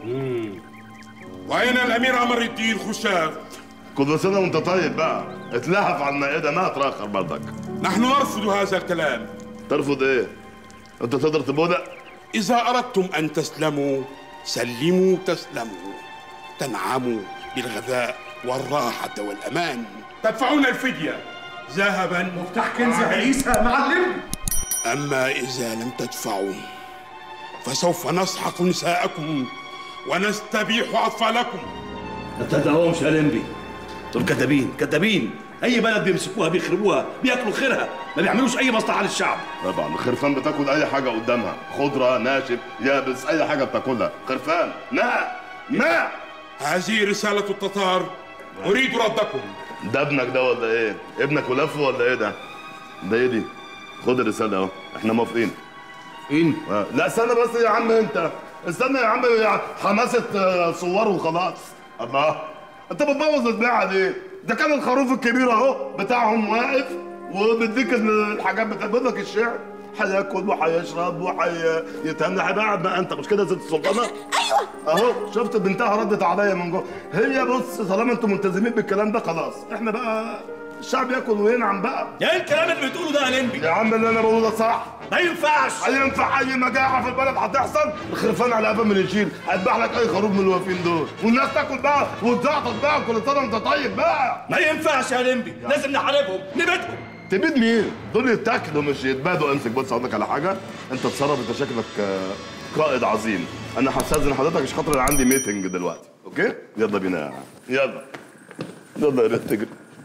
واين الامير عمر الدين خشاف كل سنة وانت طيب بقى اتلهف على المائدة مات راخر برضك نحن نرفض هذا الكلام ترفض ايه؟ انت تقدر تبودع؟ اذا اردتم ان تسلموا سلموا تسلموا تنعموا بالغذاء والراحه والامان تدفعون الفديه ذهبا مفتاح كنز هريسة يا معلم. اما اذا لم تدفعوا فسوف نسحق نساءكم ونستبيح اطفالكم ما تصدقهمش يا لمبي دول كدابين كدابين اي بلد بيمسكوها بيخربوها بياكلوا خيرها ما بيعملوش اي مصلحه للشعب طبعا الخرفان بتاكل اي حاجة قدامها خضرة ناشف يابس اي حاجة بتاكلها خرفان نا نا هذه رساله التتار اريد ردكم ده ابنك ده ولا ايه؟ ابنك ولفه ولا ايه ده؟ ده ايه دي؟ خد الرسالة اهو احنا موافقين إن آه. لا استنى بس يا عم انت استنى يا عم حماسه آه، صور وخلاص الله انت بتبوظ البيعه ليه؟ ده كان الخروف الكبير اهو بتاعهم واقف وبيديك الحاجات بتقول لك الشعر هياكل وهيشرب وهيتهنى هيبقى بقى انت مش كده زي السلطانه؟ ايوه اهو شفت بنتها ردت عليا من جوه هي بص طالما انتم ملتزمين بالكلام ده خلاص احنا بقى الشعب ياكل وينعم بقى ايه الكلام اللي بتقوله ده يا لمبي؟ يا عم اللي انا بقوله ده صح ما ينفعش هينفع اي مجاعه في البلد هتحصل الخرفان على قفا من يشيل هيذبح لك اي خروف من الواقفين دول والناس تاكل بقى وتزعطط بقى كل سنه وانت طيب بقى ما ينفعش يا لمبي لازم نحاربهم نبيدهم تبيد مين؟ دول يتاكلوا مش يتبادوا امسك بص اقول لك على حاجه انت اتصرف انت شكلك آه، قائد عظيم انا هستاذن حضرتك عشان خاطر أنا عندي ميتنج دلوقتي اوكي؟ يلا بينا يلا يلا يا ريت تجري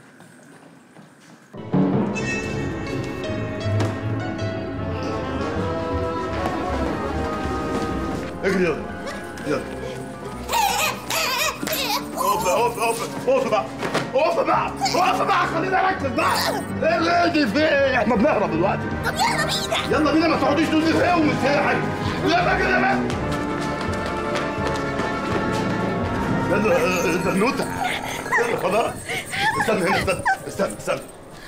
اجري يلا يلا اقف اقف اقف اقف بقى اقف بقى اقف بقى خلينا نركز بقى ايه اللي دي في ايه احنا بنهرب دلوقتي طب يلا بينا يلا بينا ما تقعديش تقولي في ايه ومش ساعد يلا كده بقى يلا آه، زنوته يلا خلاص استنى هنا استنى استنى استنى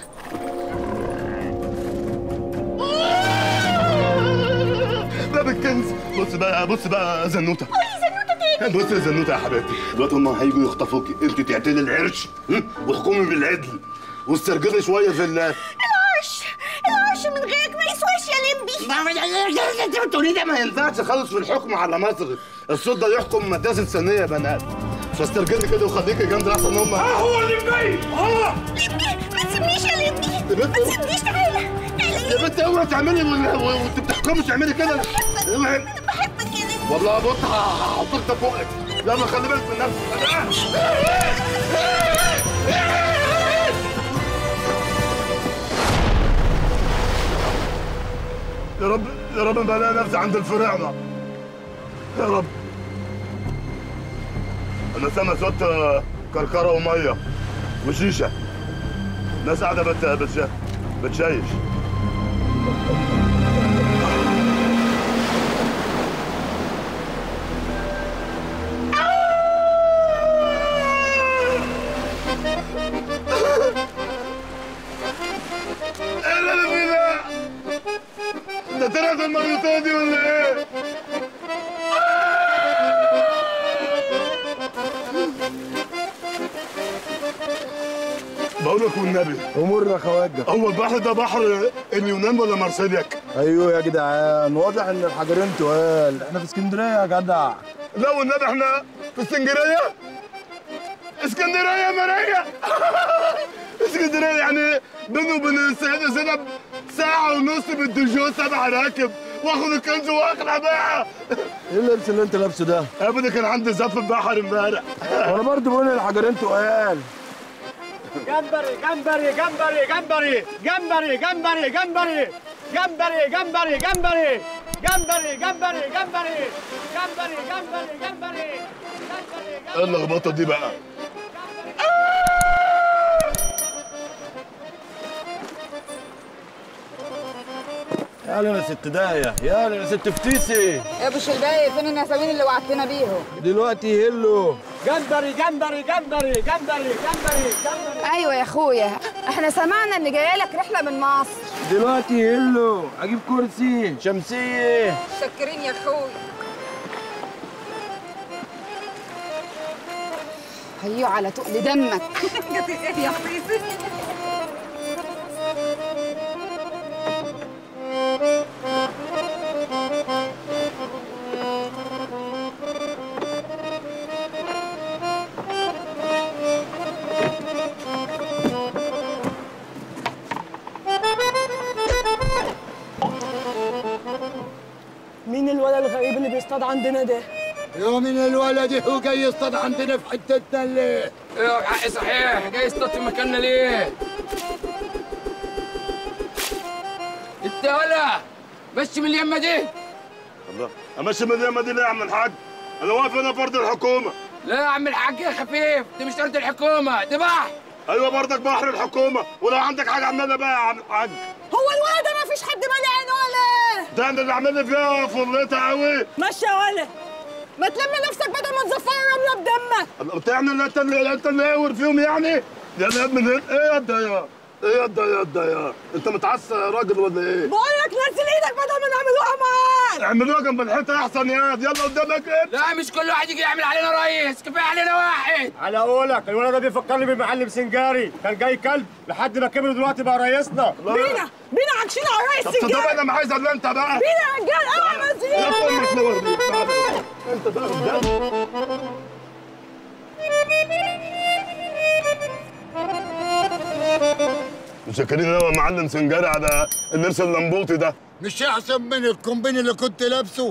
باب الكنز بص بقى بص بقى يا زنوته بص يا زنوته يا حبيبتي دلوقتي هم هيجوا يخطفوكي انت تعتلي العرش هم؟ واحكمي بالعدل واسترجلي شويه في ال العرش العرش من غيرك ما يسواش يا لمبي انت بتقولي ده ما ينفعش خالص في الحكم على مصر الصوت ده يحكم مدرسه ثانيه يا بنات فاسترجلي كده وخليكي جنب احسن هم ها هو اللي جاي اه لمبي ما تسيبنيش يا لمبي يا بنت ما تسيبنيش تعالى يا بنت اوعي تعملي وال- و- وانت بتحكمي تعملي كده اوعي بحبك يا لمبي والله بص هحطك ده فوقك يلا خلي بالك من نفسك يا رب يا رب ما الاقي نفسي عند الفراعنه يا رب انا سامع صوت آه، كركره وميه وشيشه ناس قاعده بت بتش... بتشيش ايه اللي انا فيه ده؟ ده طلعت المريضة دي ولا ايه؟ بقول لك والنبي امور يا خواجه هو البحر ده بحر اليونان ولا مارسيلياك؟ ايوه يا جدعان واضح ان الحجرين تقال احنا في اسكندريه يا جدع لا والنبي احنا في اسكندريه اسكندريه ماريا اسكندريه يعني بيني وبين السيده زينب ساعه ونص بالدجو سبع راكب واخد الكنز واخلع بقى ايه اللبس اللي انت لابسه ده؟ يا ابني كان عندي زف البحر امبارح وانا برضه بقول الحجرين تقال جمبري جمبري جمبري جمبري جمبري جمبري جمبري جمبري جمبري جمبري جمبري جمبري جمبري جمبري جمبري جمبري ايه اللخبطه دي بقى يا يا ست دايه يا يا ست فتيسي يا ابو شلباي فين النساوين اللي وعدتنا بيهم دلوقتي يهلوا جمبري جمبري جمبري جمبري جمبري جمبري ايوه يا اخويا احنا سمعنا ان جايه لك رحله من مصر دلوقتي يهلوا اجيب كرسي شمسيه شكرين يا اخويا هيو على تقل دمك يا حبيبي مين الولد الغريب اللي بيصطاد عندنا ده؟ يا من الولد هو جاي يصطاد عندنا في حتتنا ليه؟ ايه حقي صحيح جاي يصطاد في مكاننا ليه؟ انت ولا مشي من اليمه دي الله امشي من اليمه دي ليه يا عم الحاج؟ انا واقف هنا فرد الحكومه لا يا عم الحاج يا خفيف دي مش ارض الحكومه دي بحر ايوه برضك بحر الحكومه ولو عندك حاجه عمالة بقى يا عم الحاج هو الولد ده ما فيش حد مالي عينه عليه ده انت اللي عامل فيها فرلتها قوي مشي يا ولد ما تلم نفسك بدل ما تزفر الرمله بدمك بتعمل انت اللي انت اللي قاور فيهم يعني يا ابن من ايه يا ده يا ايه يا ده يا ده يا انت متعصب يا راجل ولا ايه؟ بقول لك نزل ايدك بدل ما نعملوها معاك اعملوها جنب الحيطه احسن يا يلا قدامك ايه؟ لا مش كل واحد يجي يعمل علينا رئيس كفايه علينا واحد على قولك الولد ده بيفكرني بمعلم سنجاري كان جاي كلب لحد ما كبر دلوقتي بقى رئيسنا بينا بينا عاكشين على الرئيس طب تصدق سنجاري انا ما عايز الا انت بقى بينا يا رجال اوعى يا مزيان امك نور بيك. انت بقى رجال. متشكرين يا معلم سنجاري على اللبس اللمبوطي ده مش احسن من الكومبين اللي كنت لابسه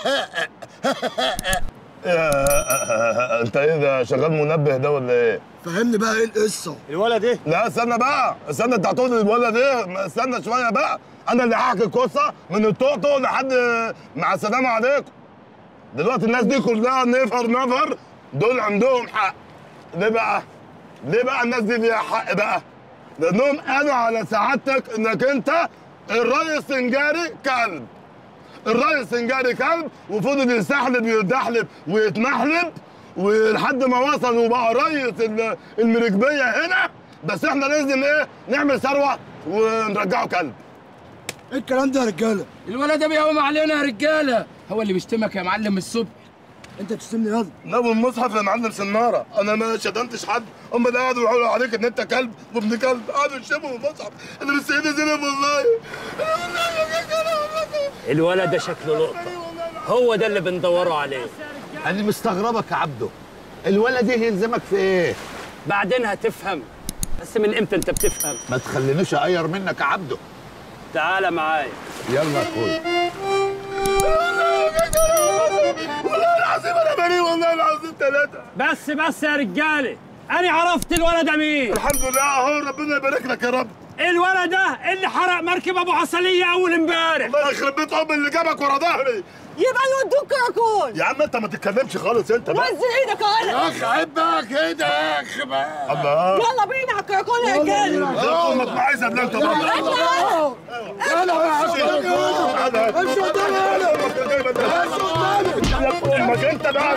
يا- انت ايه ده شغال منبه ده ولا ايه؟ فهمني بقى ايه القصه الولد ايه؟ لا استنى بقى استنى انت هتقول لي الولد ايه؟ ما استنى شويه بقى انا اللي هحكي القصه من الطقطق لحد مع السلامه عليكم دلوقتي الناس دي كلها نفر نفر دول عندهم حق ليه بقى؟ ليه بقى الناس دي ليها حق بقى؟ لانهم قالوا على سعادتك انك انت الريس سنجاري كلب الريس سنجاري كلب وفضل يستحلب ويتدحلب ويتمحلب ولحد ما وصل وبقى ريس ال- المركبيه هنا بس احنا لازم ايه نعمل ثروه ونرجعه كلب ايه الكلام ده يا رجاله الولد ده بيقوم علينا يا رجاله هو اللي بيشتمك يا معلم الصبح انت تشتمني ياض لا والمصحف يا معلم سناره انا ما شتمتش حد هم اللي قعدوا يقولوا عليك ان انت كلب وابن كلب قعدوا يشتموا المصحف انا مش سيدي زينب والله الولد ده شكله لقطة هو ده اللي بندوروا عليه انا مستغربك يا عبده الولد ده يلزمك في ايه بعدين هتفهم بس من امتى انت بتفهم ما تخلينيش اغير منك يا عبده تعالى معايا يلا يا اخويا والله العظيم انا بريء والله العظيم ثلاثه بس بس يا رجالة أنا عرفت الولد ده مين الحمد لله اهو ربنا يبارك لك يا رب الولد ده اللي حرق مركب أبو عسلية أول امبارح الله يخرب بيت ام اللي جابك ورا ظهري يبقى نودوك كراكون يا عم انت ما تتكلمش خالص انت بقى نزل ايدك يا ولد اخ عيب بقى كده يا اخ بقى الله يلا بينا على الكراكون يا رجاله يا امك ما عايزه الا انت بقى يلا يا عم امشي قدامي يلا يا امك انت بقى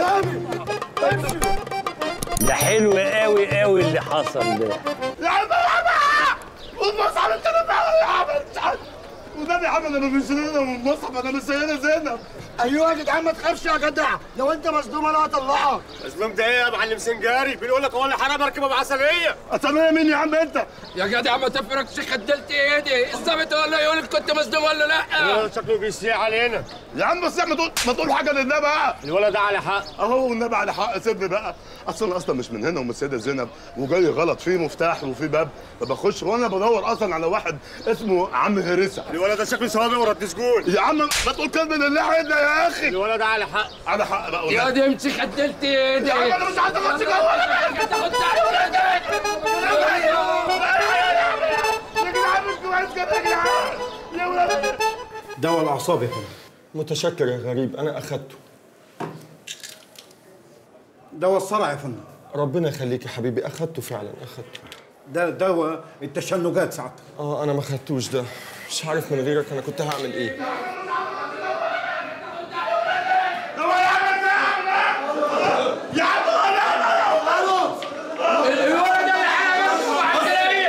ده حلو قوي قوي اللي حصل ده يا عم يا عم والمصحف انت اللي بتعمل يا عم والنبي يا عم انا مش سيدنا والمصحف انا مش سيدنا زينب ايوه يا جدعان ما تخافش يا جدع لو انت مصدوم انا هطلعك مظلوم ده ايه يا معلم سنجاري بيقول لك هو اللي حرق مركب ابو عسليه اصل مين يا عم انت يا جدع ما تفرقش خدلت ايدي الظابط ولا يقول لك كنت مصدوم ولا لا شكله بيسيء علينا يا عم بس ما تقول ما تقول حاجه لله بقى الولد ده على حق اهو والنبي على حق سيبني بقى اصلا انا اصلا مش من هنا ومن السيده زينب وجاي غلط في مفتاح وفي باب فبخش وانا بدور اصلا على واحد اسمه عم هرسه الولد ده شكله سوابق ورد سجون يا عم ما تقول كلمه لله عدنا يا اخي الولد ده على حق على حق بقى يا دي امشي خدلت ايدي يا عم انا مش عايز اخش جوه انا انت خدت على يا جدعان مش كويس كده يا جدعان يا ولاد دواء الاعصاب يا فندم متشكر يا غريب انا اخدته دواء الصرع يا فندم ربنا يخليك يا حبيبي اخدته فعلا اخدته ده دواء التشنجات ساعتها اه انا ما خدتوش ده مش عارف من غيرك انا كنت هعمل ايه يا عم الولد ده اللي حرق مركب ابو عسلية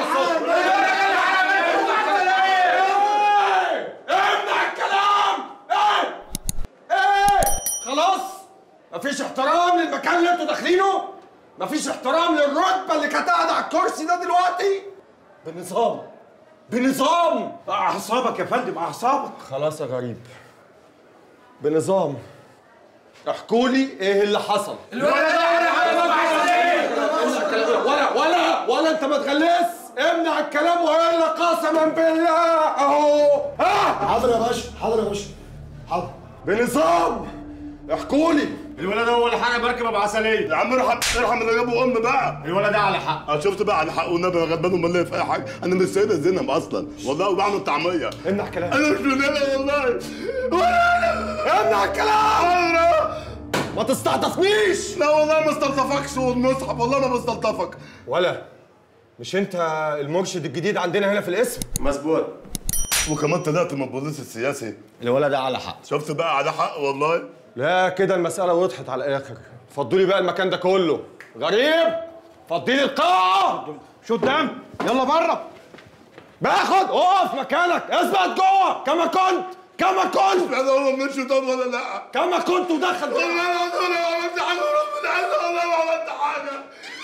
امنع الكلام ايه ايه خلاص مفيش احترام للمكان اللي انتوا داخلينه مفيش احترام للرتبه اللي كانت قاعده على الكرسي ده دلوقتي بنظام بنظام اعصابك يا فندم اعصابك خلاص يا غريب بنظام احكوا لي ايه اللي حصل الولد ده حرق ابو عسلية ولا ولا ولا انت ما تغلس امنع الكلام والا قسما بالله اهو ها حاضر يا باشا حاضر يا باشا حاضر بنظام احكوا لي الولد ده هو اللي حرق مركب ابو عسليه يا عم ارحم ارحم اللي جابه ام بقى الولد ده على حق انا شفت بقى على حق والنبي انا غلبان امال ليه في اي حاجه انا مش سيده زينب اصلا والله وبعمل طعميه امنع كلام انا مش من هنا والله امنع الكلام ما تستعطفنيش لا والله ما استلطفكش والمصحف والله ما بستلطفك ولا مش انت المرشد الجديد عندنا هنا في الاسم مظبوط وكمان طلعت من البوليس السياسي الولد ده على حق شفت بقى على حق والله لا كده المسألة وضحت على الآخر فضوا لي بقى المكان ده كله غريب فضي لي القاعة شو قدام يلا بره باخد اقف مكانك اثبت جوه كما كنت كما كنت انا هو مش طب ولا لا كما كنت ودخل والله العظيم انا ما عملت حاجه وربنا عز والله ما عملت حاجه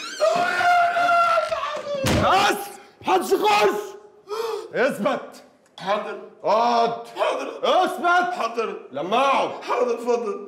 بس محدش يخش اثبت حاضر اقعد حاضر اثبت حاضر لما اقعد حاضر اتفضل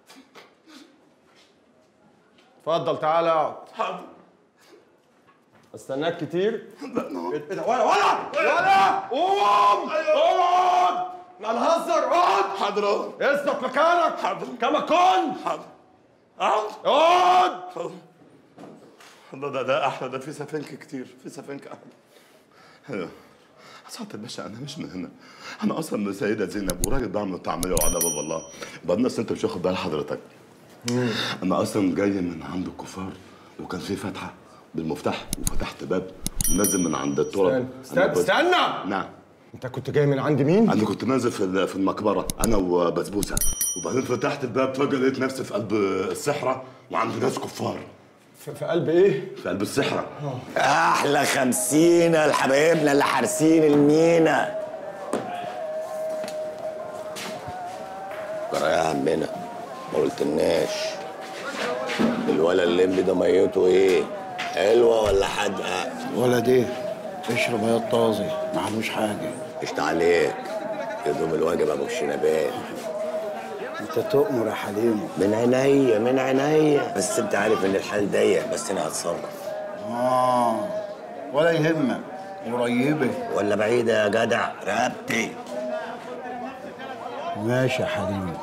اتفضل تعالى اقعد حاضر استناك كتير لا نو ايه ده ولا ولا ولا قوم اقعد هنهزر اقعد حاضر اهو اثبت مكانك حاضر كما كنت حاضر اقعد اقعد الله ده ده احلى ده في سفنك كتير في سفنك احلى ايوه سعادة الباشا انا مش من هنا انا اصلا من سيدة زينب وراجل بعمل الطعمية وعلى باب الله بعدين اصل انت مش واخد بال حضرتك انا اصلا جاي من عند الكفار وكان في فتحة بالمفتاح وفتحت باب ونازل من عند التراب استنى أنا بس- استنى نعم انت كنت جاي من عند مين؟ انا كنت نازل في ال- في المقبره انا وبسبوسه وبعدين فتحت الباب فجاه لقيت نفسي في قلب الصحراء وعند ناس كفار في, في قلب ايه؟ في قلب الصحراء احلى خمسينة لحبايبنا اللي حارسين المينا جرى يا عمنا ما قلتلناش الولا الليمبي ده ميته ايه حلوه ولا حادقه ولد ايه اشرب يا طازي ما عملوش حاجه قشط عليك يدوم الواجب ابو الشنبات انت تؤمر يا حليم من عينيا من عينيا بس انت عارف ان الحال ضيق بس انا هتصرف اه ولا يهمك قريبه ولا بعيده يا جدع رقبتي ماشي يا حليم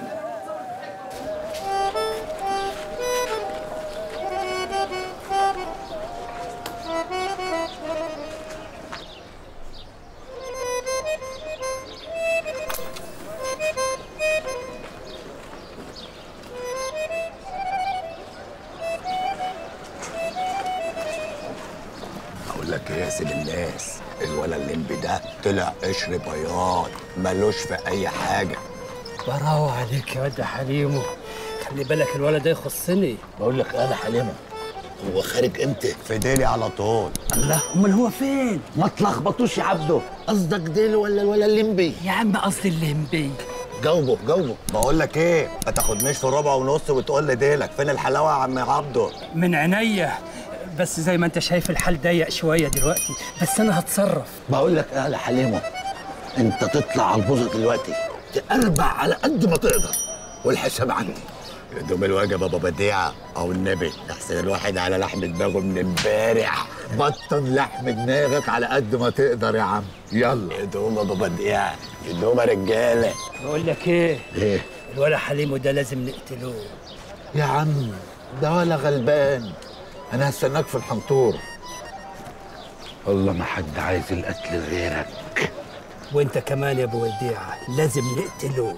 اقول لك ايه يا سيد الناس الولا الليمبي ده طلع قشر بياض ملوش في اي حاجه براو عليك يا واد حليمو خلي بالك الولد ده يخصني بقول لك انا حليمه هو خارج امتى في ديلي على طول الله امال هو فين ما تلخبطوش يا عبده قصدك ديلي ولا الولا الليمبي يا عم قصدي الليمبي جاوبه جاوبه بقول لك ايه ما تاخدنيش في ربع ونص وتقول لي ديلك فين الحلاوه يا عم عبده من عينيا بس زي ما انت شايف الحال ضيق شويه دلوقتي بس انا هتصرف بقول لك ايه يا حليمه انت تطلع على البوظه دلوقتي تقربع على قد ما تقدر والحساب عندي يدوم الواجب ابو بديعه او النبي احسن الواحد على لحم دماغه من امبارح بطن لحم دماغك على قد ما تقدر يا عم يلا يدوم ابو بديعه يدوم يا رجاله بقول لك ايه ايه الولا حليمو ده لازم نقتلوه يا عم ده ولا غلبان انا هستناك في الحنطور والله ما حد عايز القتل غيرك وانت كمان يا ابو وديعه لازم نقتلوك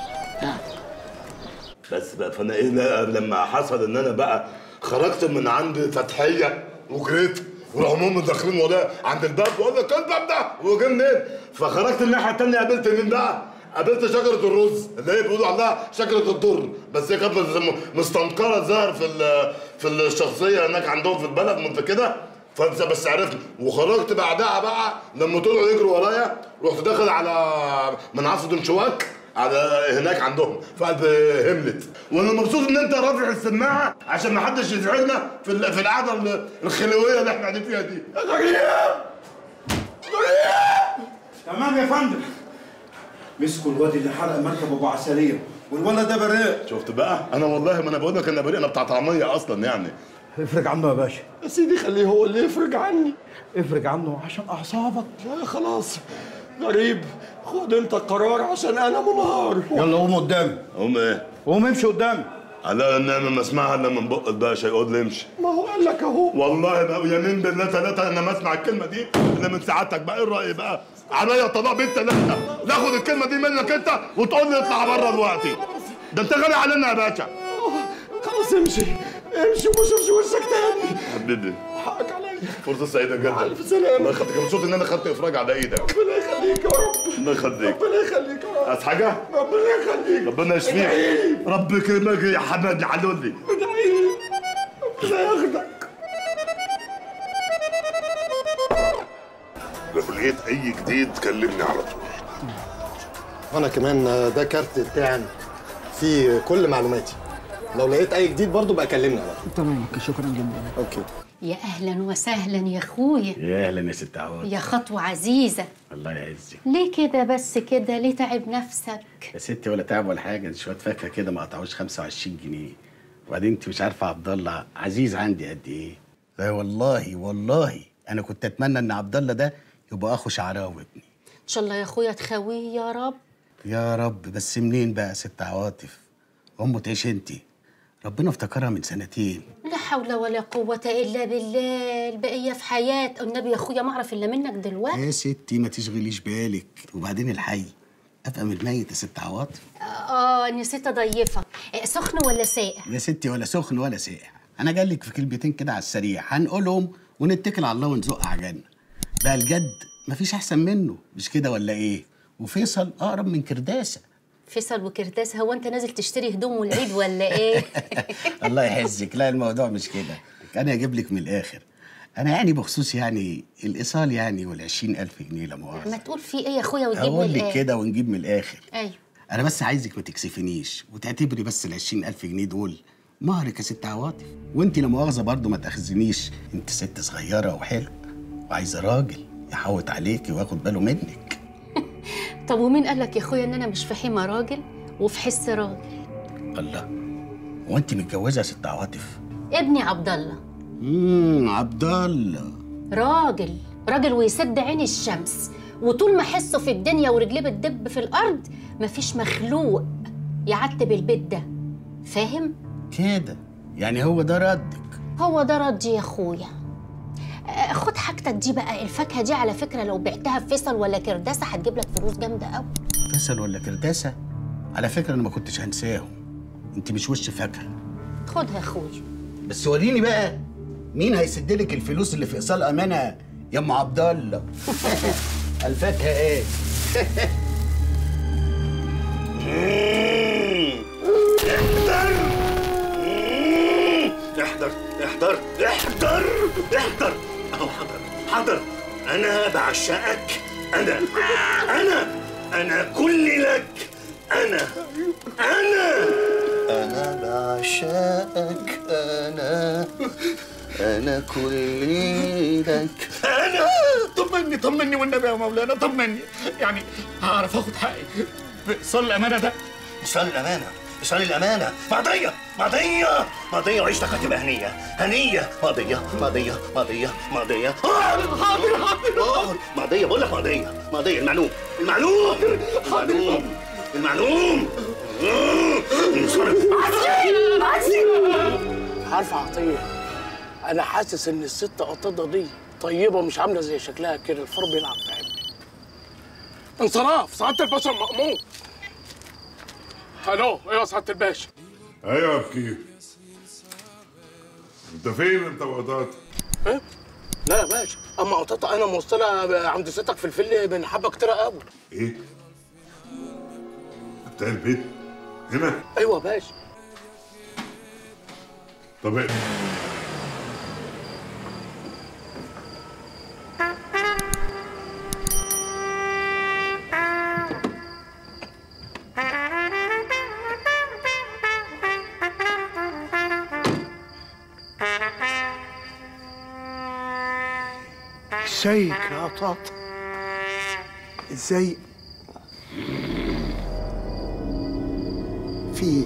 بس بقى فانا ايه بقى لما حصل ان انا بقى خرجت من عند فتحيه وجريت وراحوا هم داخلين ورايا عند الباب بقول لك إيه الباب ده وجه منين فخرجت الناحيه الثانيه قابلت مين بقى؟ قابلت شجره الرز اللي هي بيقولوا عليها شجره الضر بس هي كانت مس- مستنكره ظاهر في ال- في الشخصيه هناك عندهم في البلد انت كده فانت بس عرفت وخرجت بعدها بقى لما طلعوا يجروا ورايا رحت داخل على منعصة دمشواك على هناك عندهم في قلب هملت وانا مبسوط ان انت رافع السماعه عشان ما حدش يزعجنا في ال- في القعده ال- الخلويه اللي احنا قاعدين فيها دي يا غريب تمام يا فندم مسكوا الواد اللي حرق مركب ابو عسليه والولد ده بريء شفت بقى انا والله ما انا بقول لك انا بريء انا بتاع طعميه اصلا يعني افرج عنه يا باشا يا سيدي خليه هو اللي يفرج عني افرج عنه عشان اعصابك لا خلاص غريب خد انت القرار عشان انا منهار يلا قوم قدامي قوم ايه؟ قوم امشي قدامي على ان انا ما اسمعها الا من بق الباشا يقول لي امشي ما هو قال لك اهو والله بقى يمين بالله ثلاثة انا ما اسمع الكلمة دي الا من سعادتك بقى ايه الرأي بقى؟ عليا طلاق بنت لا ناخد الكلمة دي منك انت وتقول لي اطلع بره دلوقتي ده انت غالي علينا يا باشا خلاص امشي امشي وما اشوفش وشك تاني حبيبي حقك عليا فرصة سعيدة جدا ألف سلامة. الله يخليك مبسوط ان انا خدت افراج على ايدك ربنا يخليك يا رب الله يخليك ربنا يخليك يا رب عايز حاجه ربنا يخليك ربنا يشفيك ادعيلي. رب يكرمك يا حماد علولي ادعيلي ربنا ياخدك لو لقيت اي جديد كلمني على طول وانا كمان ده كارت بتاعي فيه كل معلوماتي لو لقيت اي جديد برضو بقى كلمني على طول تمام شكرا جدا اوكي يا اهلا وسهلا يا اخويا يا اهلا يا ست عواد يا خطوه عزيزه الله يعزك ليه كده بس كده ليه تعب نفسك يا ستي ولا تعب ولا حاجه دي شويه فاكهه كده ما قطعوش 25 جنيه وبعدين انت مش عارفه عبد الله عزيز عندي قد ايه لا والله والله انا كنت اتمنى ان عبد الله ده يبقى اخو شعراوي ابني ان شاء الله يا اخويا تخويه يا رب يا رب بس منين بقى يا ست عواطف امه تعيش انت ربنا افتكرها من سنتين لا حول ولا قوه الا بالله البقيه في حياه النبي يا اخويا ما اعرف الا منك دلوقتي يا ستي ما تشغليش بالك وبعدين الحي ابقى من الميت يا ست عواطف اه نسيت اضيفك إيه، سخن ولا ساقع يا ستي ولا سخن ولا ساقع انا جالك في كلمتين كده على السريع هنقولهم ونتكل على الله ونزق عجلنا بقى الجد مفيش احسن منه مش كده ولا ايه وفيصل اقرب من كرداسه فيصل وكرتاس هو انت نازل تشتري هدوم والعيد ولا ايه الله يحزك لا الموضوع مش كده انا اجيب لك من الاخر انا يعني بخصوص يعني الايصال يعني وال ألف جنيه لا مؤاخذه ما تقول في ايه يا اخويا وتجيب اقول من لك الآخر. كده ونجيب من الاخر ايوه انا بس عايزك ما تكسفنيش وتعتبري بس ال ألف جنيه دول مهرك يا ست عواطف وانت لا مؤاخذه برضه ما تاخذنيش انت ست صغيره وحلوه وعايزه راجل يحوط عليكي وياخد باله منك طب ومين قال لك يا اخويا ان انا مش فحيمه راجل وفي حس راجل الله هو انت متجوزه يا ست عواطف ابني عبد الله امم عبد الله راجل راجل ويسد عين الشمس وطول ما حسه في الدنيا ورجليه بتدب في الارض مفيش مخلوق يعتب البيت ده فاهم كده يعني هو ده ردك هو ده ردي يا اخويا آه، خد حاجتك دي بقى الفاكهه دي على فكره لو بعتها في فيصل ولا كرداسه هتجيب لك فلوس جامده قوي فيصل ولا كرداسه على فكره انا ما كنتش هنساهم انت مش وش فاكهه خدها يا اخويا بس وريني بقى مين هيسد لك الفلوس اللي في ايصال امانه يا ام عبد الله الفاكهه ايه احضر احضر احضر احضر اهو حضر حضر انا بعشقك انا انا انا كل لك انا انا أنا بعشقك أنا أنا كل لك انا طمني طمني والنبي يا مولانا طمني يعني هعرف اخد حقي بإيصال الامانه ده ايصال الامانه ايصال الامانه ماضيه ماضيه ماضيه وعيشتك هتبقى هنيه هنيه ماضيه ماضيه ماضيه ماضيه حاضر حاضر حاضر ماضيه بقول لك ماضيه ماضيه المعلوم المعلوم المعلوم المعلوم انصرف عارف يا عطيه انا حاسس ان الست قطاطه دي طيبه مش عامله زي شكلها كده الفار بيلعب في عينها انصراف سعاده الباشا المأمور الو ايوه سعاده الباشا ايوه يا بكير انت فين انت وقطات ايه لا يا باشا اما قطاطه انا موصلها عند ستك في الفل من حبه كتيره قوي ايه بتاع البيت هنا ايوه يا باشا طب ايه ازيك يا قطاطه ازاي في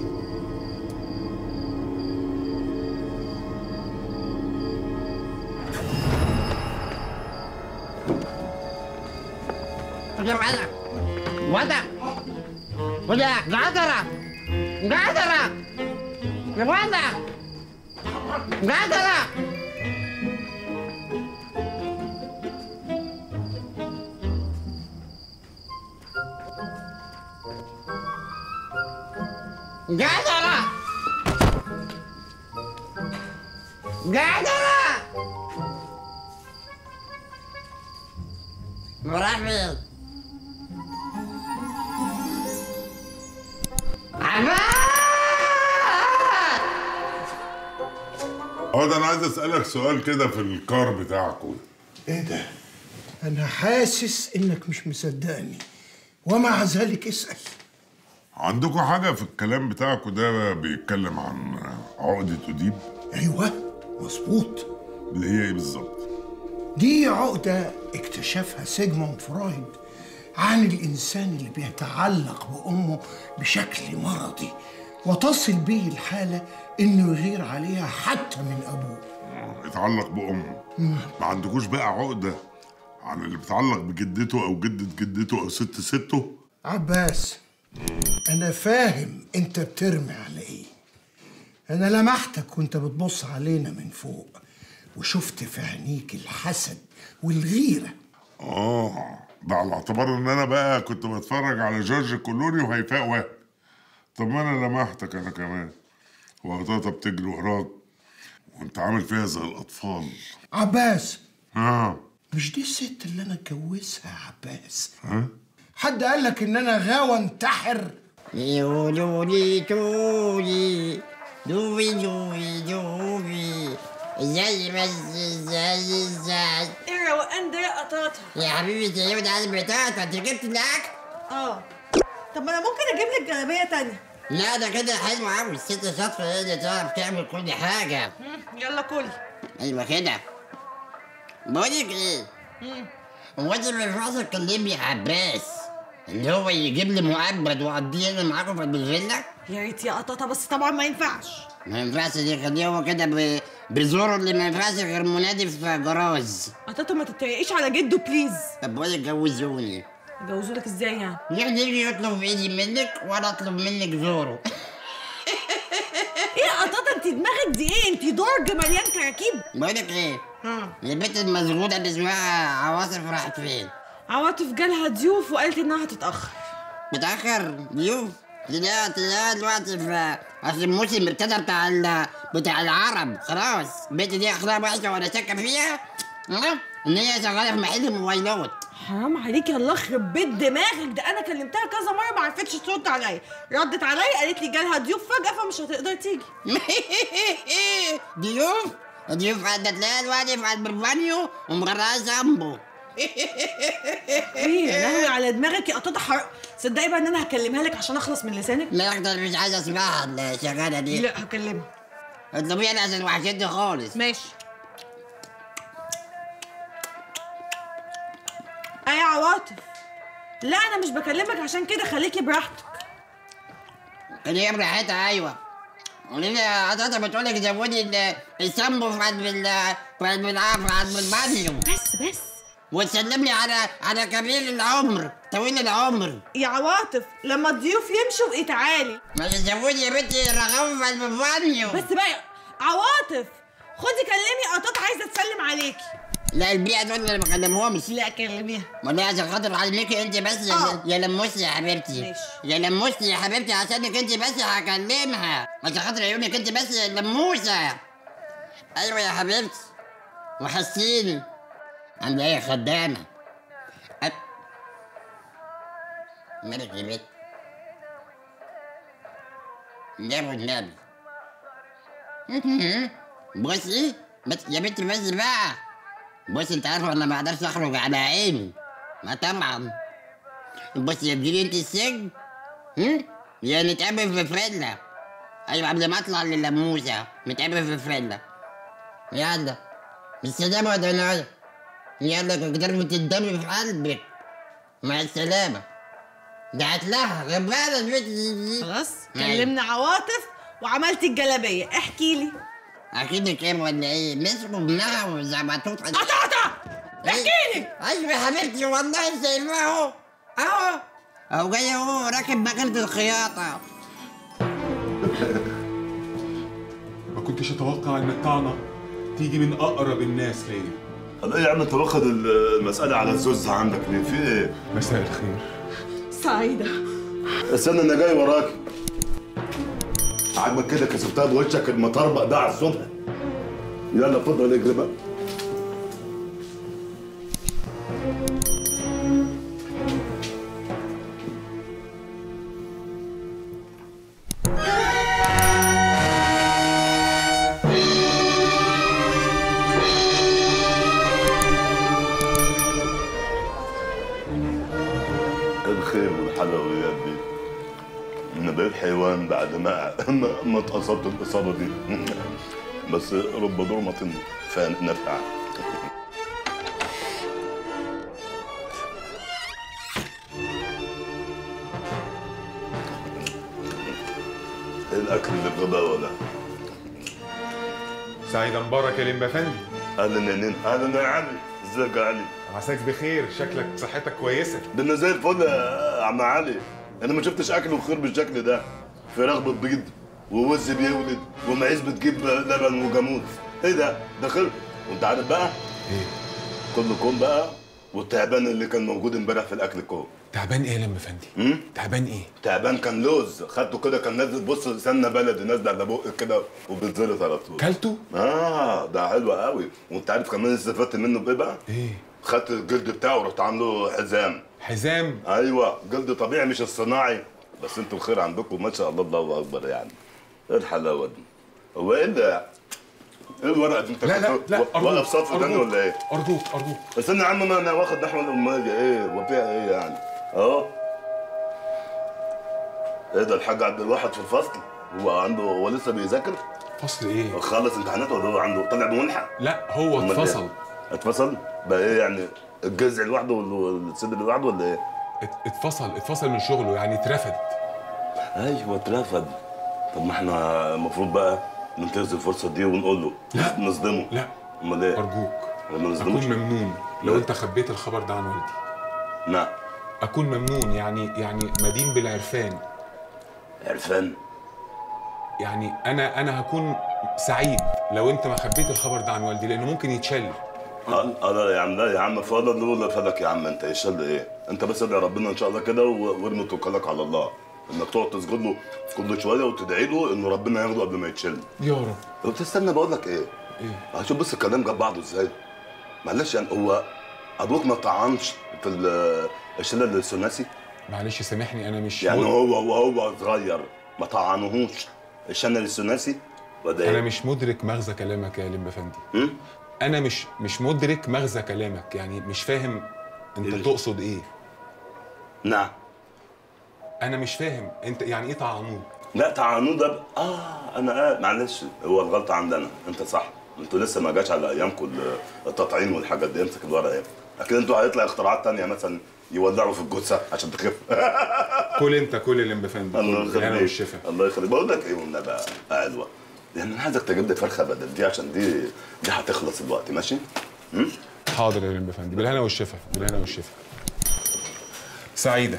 ولا ولا ولا ولا قادرة قادرة يا ولا قادرة قادرة قادرة مرحبا هو ده انا عايز اسالك سؤال كده في الكار بتاعكم ايه ده؟ أنا حاسس إنك مش مصدقني ومع ذلك اسأل عندكم حاجه في الكلام بتاعكم ده بيتكلم عن عقده اديب أيوه مظبوط اللي هي ايه بالظبط دي عقدة اكتشفها سيجموند فرويد عن الإنسان اللي بيتعلق بأمه بشكل مرضي وتصل به الحالة إنه يغير عليها حتى من أبوه يتعلق بامه ما عندكوش بقى عقده عن اللي بيتعلق بجدته او جده جدته او ست سته عباس أنا فاهم أنت بترمي على إيه أنا لمحتك وأنت بتبص علينا من فوق وشفت في عينيك الحسد والغيرة اه ده على اعتبار ان انا بقى كنت بتفرج على جورج كلوري وهيفاء وهب طب ما انا لمحتك انا كمان وقطاطة بتجري وراك وانت عامل فيها زي الاطفال عباس اه مش دي الست اللي أنا اتجوزها يا عباس ها حد قال لك إن أنا غاوي انتحر يقولولي تولي دوبي دوبي دوبي زي بس زي زي ايه الروقان ده يا قطاطة يا حبيبتي يا ابني بتاعتك انت جبت الاكل؟ اه طب ما انا ممكن اجيب لك جلابيه تانية لا ده كده حلو قوي الست صدفة هي اللي تعرف تعمل كل حاجة مم، يلا كل ايوه كده بقولك ايه مم. هو انت ما ينفعش تكلمني عباس اللي هو يجيب لي مؤبد واقضيه انا معاكم في الفيلا يا ريت يا قطاطة بس طبعا ما ينفعش ما ينفعش دي خليه هو كده ب- بزوره اللي ما ينفعش غير منادي في جراز قطاطة ما تتريقيش على جده بليز طب بقولك جوزوني جوزولك ازاي يعني يعني يجي يطلب ايدي منك وانا اطلب منك زوره ايه يا قطاطة انت دماغك دي ايه انت درج مليان كراكيب بقولك ايه ها البنت المزغوطه اللي اسمها عواصف راحت فين؟ عواطف جالها ضيوف وقالت انها هتتاخر متأخر ضيوف تلاقيها تلاقيها دلوقتي في اصل الموسم ابتدى بتاع ال... بتاع العرب خلاص البنت دي اخلاقها وحشه وانا شاكه فيها ها؟ ان هي شغاله في محل موبايلات حرام عليك يا الله يخرب بيت دماغك ده انا كلمتها كذا مره ما عرفتش ترد عليا ردت عليا قالت لي جالها ضيوف فجاه فمش هتقدر تيجي ضيوف ضيوف عدت لها دلوقتي في قلب البانيو ومغرقه جنبه ايه يا لهوي على دماغك يا قطاطة حر... صدقي بقى ان انا هكلمها لك عشان اخلص من لسانك لا اكتر مش عايز اسمعها الشغاله دي لا هكلمها اطلبيها انا عشان وحشتني خالص ماشي ايه يا عواطف لا انا مش بكلمك عشان كده خليكي براحتك اللي هي براحتها ايوه قولي لي عطاطا بتقولك زودي ال- السامبو في قلب ال في قلب الع- في قلب البانيو بس بس وتسلم لي على على كبير العمر طويل العمر يا عواطف لما الضيوف يمشوا بقي تعالي ما تزودي يا بنتي الرغاوي في قلب البانيو بس بقى عواطف خدي كلمي قطاطة عايزه تسلم عليكي لا البيئة دول اللي ما بكلمهمش لا كلميها ما انا عشان خاطر علميكي انت بس يا, آه. يا لموسي يا حبيبتي ماشي. يا لموسي يا حبيبتي عشانك انت بس هكلمها عشان خاطر عيونك انت بس يا لموسه ايوه يا حبيبتي وحسيني عامله ايه يا خدامه أب... مالك يا بنت لا والنبي بصي بس يا بنتي بس بقى بص انت عارفه انا ما اقدرش اخرج على عيني ما طبعا بص يا تجيلي انت السجن هم؟ يا نتقابل في فيلا ايوه قبل ما اطلع للموسى نتقابل في فيلا يلا بالسلامة يا دنيا يلا كتر الدم في قلبك مع السلامة دعت لها غبانة البنت دي خلاص كلمنا عواطف وعملت الجلابيه احكي لي اكيد كام ولا ايه مسكوا ابنها وزعبطوه قطعتها احكي لي ايوه يا حبيبتي والله سايباه اهو اهو اهو جاي اهو راكب مكنة الخياطة ما كنتش اتوقع ان الطعنه تيجي من اقرب الناس ليا الله يا عم انت واخد المسألة على الزوز عندك ليه في ايه؟ مساء الخير سعيده استنى انا جاي وراك عاجبك كده كسبتها بوشك المطربق ده على الصبح يلا اتفضل اجري بقى اوان بعد ما ما, ما اتأصبت الاصابه دي بس رب ضرمة فنفع ايه الاكل اللي بغباوه ده؟ سعيد مبارك يا لمبا فندي اهلا يا نين اهلا يا علي ازيك يا علي عساك بخير شكلك صحتك كويسه ده انا زي الفل يا عم علي انا ما شفتش اكل وخير بالشكل ده فراخ بتبيض ووز بيولد ومعيز بتجيب لبن وجاموس ايه ده ده خير وانت عارف بقى ايه كله كوم بقى والتعبان اللي كان موجود امبارح في الاكل كوم تعبان ايه يا لمبا فندي تعبان ايه تعبان كان لوز خدته كده كان نازل بص سمنه بلدي نازله على بقك كده وبتزلط على طول كلته اه ده حلو قوي وانت عارف كمان استفدت منه بايه بقى ايه خدت الجلد بتاعه ورحت عامله حزام حزام ايوه جلد طبيعي مش الصناعي بس انتوا الخير عندكم ما شاء الله الله اكبر يعني ايه الحلاوه دي هو ايه ده ايه الورقه دي انت لا، لا، كنت لا، و- أرجوك، واقف صف تاني أرجوك. ولا ايه ارجوك ارجوك استنى يا عم ما انا واخد نحو الاميه ايه وفيها ايه يعني اهو ايه ده الحاج عبد الواحد في الفصل هو عنده هو لسه بيذاكر فصل ايه خلص امتحاناته ولا هو عنده طلع بملحق لا هو أمال إيه؟ اتفصل اتفصل بقى ايه يعني الجذع لوحده والصدر لوحده ولا ايه ات- اتفصل اتفصل من شغله يعني اترفد ايوه اترفد طب ما احنا المفروض بقى ننتهز الفرصه دي ونقول له لا نصدمه لا امال ايه ارجوك ما نصدموش اكون ممنون لو لا. انت خبيت الخبر ده عن والدي نعم اكون ممنون يعني يعني مدين بالعرفان عرفان يعني انا انا هكون سعيد لو انت ما خبيت الخبر ده عن والدي لانه ممكن يتشل اه آه، لا يا عم لا يا عم فضل ولا فدك يا عم انت يشل ايه انت بس ادعي ربنا ان شاء الله كده و- وارمي توكلك على الله انك تقعد تسجد له كل شويه وتدعي له انه ربنا ياخده قبل ما يتشل يا رب طب تستنى بقول لك ايه ايه هشوف بس الكلام جاب بعضه ازاي معلش يعني هو ابوك ما طعنش في ال- الشله الثلاثي معلش سامحني انا مش يعني مد- هو وهو صغير ما طعنهوش الشنه الثلاثي ولا انا ايه؟ مش مدرك مغزى كلامك يا لمبا فندي انا مش مش مدرك مغزى كلامك يعني مش فاهم انت تقصد ايه نعم انا مش فاهم انت يعني ايه طعنوك لا طعنوه ده ب... اه انا آه معلش هو الغلطه عندنا انت صح انتوا لسه ما جاش على ايامكم ال- التطعيم والحاجات دي امسك الورقه ايه اكيد انتوا هيطلع اختراعات تانية مثلا يولعوا في الجثه عشان تخف كل انت كل يا لمبا فندي الله كل بالهنا يخليك والشفا الله يخليك بقول لك ايه والنبي يا علوه يعني انا عايزك تجيب لي فرخه بدل دي عشان دي دي هتخلص الوقت ماشي؟ م? حاضر يا لمبا فندي بالهنا والشفا بالهنا والشفا سعيده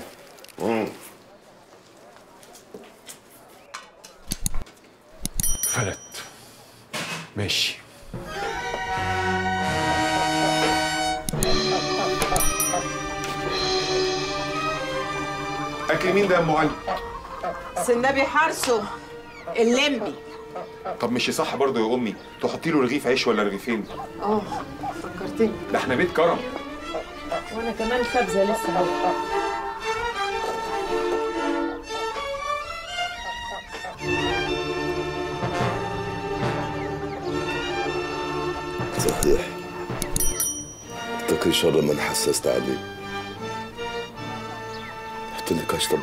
فلت ماشي اكل مين ده يا ام علي سنبي حرسه اللمبي طب مش صح برضه يا امي تحطي له رغيف عيش ولا رغيفين اه فكرتني ده احنا بيت كرم وانا كمان خبزه لسه اهو صحيح اتقي شر من حسست عليه حط لي كشطب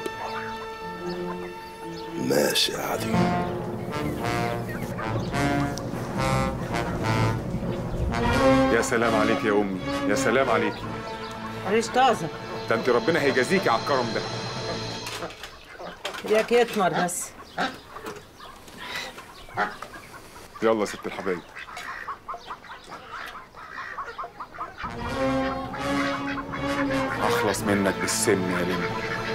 ماشي يا علي يا سلام عليك يا امي يا سلام عليك عيش طازه ده انت ربنا هيجازيكي على الكرم ده ياك يتمر بس يلا يا ست الحبايب اخلص منك بالسن يا لمبي